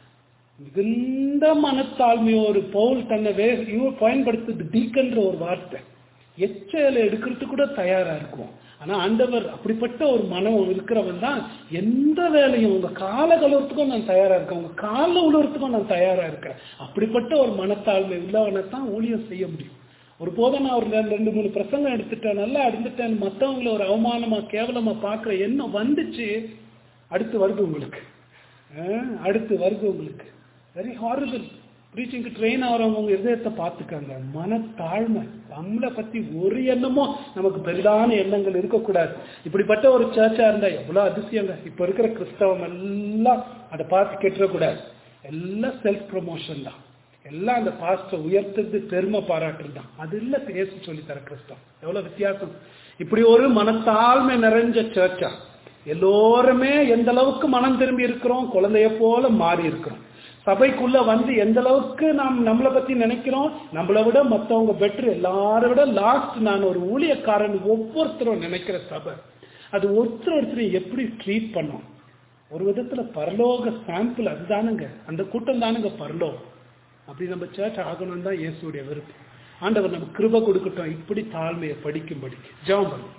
மிகுந்த மனத்தாழ்மையோ ஒரு பவுல் தன்னை வே பயன்படுத்துது டீக்கன்ற ஒரு வார்த்தை எச்சல எடுக்கிறதுக்கு கூட தயாரா இருக்கும் ஆனா ஆண்டவர் அப்படிப்பட்ட ஒரு மனம் இருக்கிறவன் தான் எந்த வேலையும் உங்க கால கழுவுறதுக்கும் நான் தயாரா இருக்கேன் உங்க கால உழுவுறதுக்கும் நான் தயாரா இருக்கேன் அப்படிப்பட்ட ஒரு மனத்தாழ்மை உள்ளவனை தான் ஊழியம் செய்ய முடியும் ஒரு போதும் நான் ஒரு ரெண்டு ரெண்டு மூணு பிரசங்கம் எடுத்துட்டேன் நல்லா எடுத்துட்டேன் மற்றவங்கள ஒரு அவமானமா கேவலமா பார்க்குற எண்ணம் வந்துச்சு அடுத்து வருது உங்களுக்கு அஹ், அடுத்து வருது உங்களுக்கு வெரி ஹாரிபிள் ப்ரீச்சிங்க்கு ட்ரெயின் ஆகிறவங்க உங்க இதயத்தை பார்த்துக்கங்க மனத்தாழ்மை நம்மளை பத்தி ஒரு எண்ணமும் நமக்கு பெரிதான எண்ணங்கள் இருக்கக்கூடாது இப்படிப்பட்ட ஒரு சர்ச்சா இருந்தா எவ்வளவு அதிசயங்க இப்ப இருக்கிற கிறிஸ்தவம் எல்லாம் அதை பார்த்து கெட்டுறக்கூடாது எல்லாம் செல்ஃப் ப்ரொமோஷன் தான் எல்லாம் அந்த பாஸ்டர் உயர்த்துறது பெருமை பாராட்டுறது தான் அது இல்ல பேச சொல்லி தர கிறிஸ்தவம் எவ்வளவு வித்தியாசம் இப்படி ஒரு மனத்தாழ்மை நிறைஞ்ச சர்ச்சா எல்லோருமே எந்த அளவுக்கு மனம் திரும்பி இருக்கிறோம் குழந்தைய போல மாறி இருக்கிறோம் சபைக்குள்ள வந்து எந்த அளவுக்கு நாம் நம்மளை பத்தி நினைக்கிறோம் நம்மளை விட மத்தவங்க பெட்ரு எல்லாரை விட லாஸ்ட் நான் ஒரு ஊழியக்காரன் ஒவ்வொருத்தரும் நினைக்கிற சபை அது ஒருத்தர் ஒருத்தரையும் எப்படி ட்ரீட் பண்ணோம் ஒரு விதத்துல பரலோக சாம்பிள் அதுதானுங்க அந்த கூட்டம் தானுங்க பரலோகம் அப்படி நம்ம சர்ச் ஆகணும் தான் இயேசுடைய விருப்பம் ஆண்டவர் நம்ம கிருப கொடுக்கட்டும் இப்படி தாழ்மையை படிக்கும்படி ஜெபம் பண்ணும்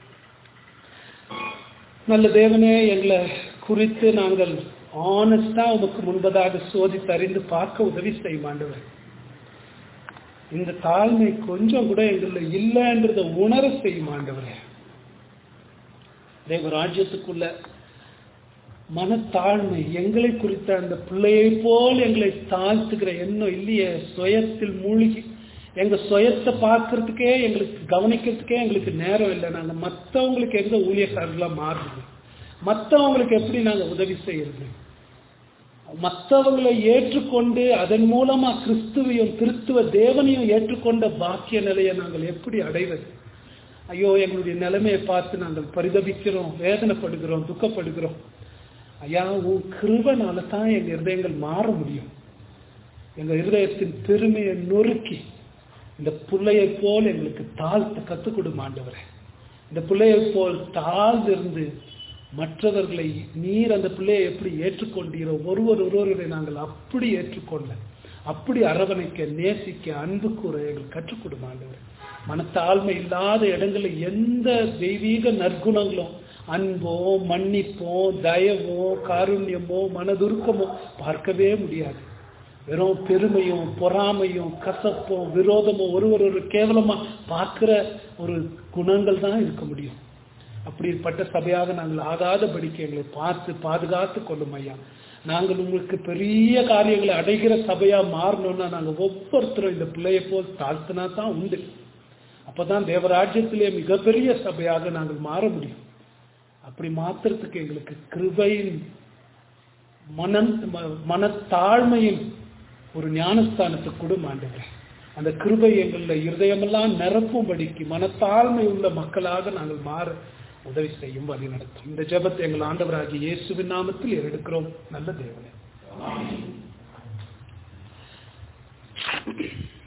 நல்ல தேவனே எங்களை குறித்து நாங்கள் ஆனஸ்டா உமக்கு முன்பதாக சோதித்து அறிந்து பார்க்க உதவி செய்யும் ஆண்டவர் இந்த தாழ்மை கொஞ்சம் கூட எங்கள இல்லைன்றத உணர செய்யும் ஆண்டவரே தேவ ராஜ்யத்துக்குள்ள மனத்தாழ்மை எங்களை குறித்த அந்த பிள்ளையை போல் எங்களை தாழ்த்துகிற எண்ணம் இல்லையே சுயத்தில் மூழ்கி எங்க சுயத்தை பார்க்கறதுக்கே எங்களுக்கு கவனிக்கிறதுக்கே எங்களுக்கு நேரம் இல்லை நாங்க மற்றவங்களுக்கு எங்க ஊழியக்காரர்களா மாறுறது மற்றவங்களுக்கு எப்படி நாங்க உதவி செய்யறது மற்றவங்களை ஏற்றுக்கொண்டு அதன் மூலமா கிறிஸ்துவையும் கிறிஸ்துவ தேவனையும் ஏற்றுக்கொண்ட பாக்கிய நிலையை நாங்கள் எப்படி அடைவது ஐயோ எங்களுடைய நிலைமையை பார்த்து நாங்கள் பரிதபிக்கிறோம் வேதனைப்படுகிறோம் துக்கப்படுகிறோம் ஐயா உன் கிருபனால தான் எங்க இருதயங்கள் மாற முடியும் எங்க இருதயத்தின் பெருமையை நொறுக்கி இந்த பிள்ளையை போல் எங்களுக்கு தாழ்த்த கத்துக் கொடும் ஆண்டவரே இந்த பிள்ளையை போல் தாழ்ந்திருந்து மற்றவர்களை நீர் அந்த பிள்ளையை எப்படி ஏற்றுக்கொண்டீரோ ஒருவர் ஒருவரை நாங்கள் அப்படி ஏற்றுக்கொள்ள அப்படி அரவணைக்க நேசிக்க அன்பு கூற எங்களுக்கு கற்றுக் கொடும் ஆண்டவர் மனத்தாழ்மை இல்லாத இடங்களில் எந்த தெய்வீக நற்குணங்களும் அன்போ மன்னிப்போ தயவோ காருண்யமோ மனதுருக்கமோ பார்க்கவே முடியாது வெறும் பெருமையும் பொறாமையும் கசப்பும் விரோதமும் ஒருவர் ஒரு கேவலமா பார்க்கிற ஒரு குணங்கள் தான் இருக்க முடியும் அப்படிப்பட்ட சபையாக நாங்கள் ஆகாதபடிக்கு எங்களை பார்த்து பாதுகாத்து கொள்ளும் ஐயா நாங்கள் உங்களுக்கு பெரிய காரியங்களை அடைகிற சபையா மாறணும்னா நாங்க ஒவ்வொருத்தரும் இந்த பிள்ளையை போல் தாழ்த்தினா தான் உண்டு அப்பதான் தேவராஜ்யத்திலே மிகப்பெரிய சபையாக நாங்கள் மாற முடியும் அப்படி மாத்துறதுக்கு எங்களுக்கு கிருபையின் மனம் ம- மனத்தாழ்மையின் ஒரு ஞானஸ்தானத்தை கொடும் ஆண்டவரே அந்த கிருபை எங்களில் இருதயமெல்லாம் நிரப்பும்படிக்கு மனத்தாழ்மை உள்ள மக்களாக நாங்கள் மாற உதவி செய்யும் வழி நடத்தும் இந்த ஜெபத்தை எங்கள் ஆண்டவராகிய இயேசுவின் நாமத்தில் எடுக்கிறோம் நல்ல தேவனே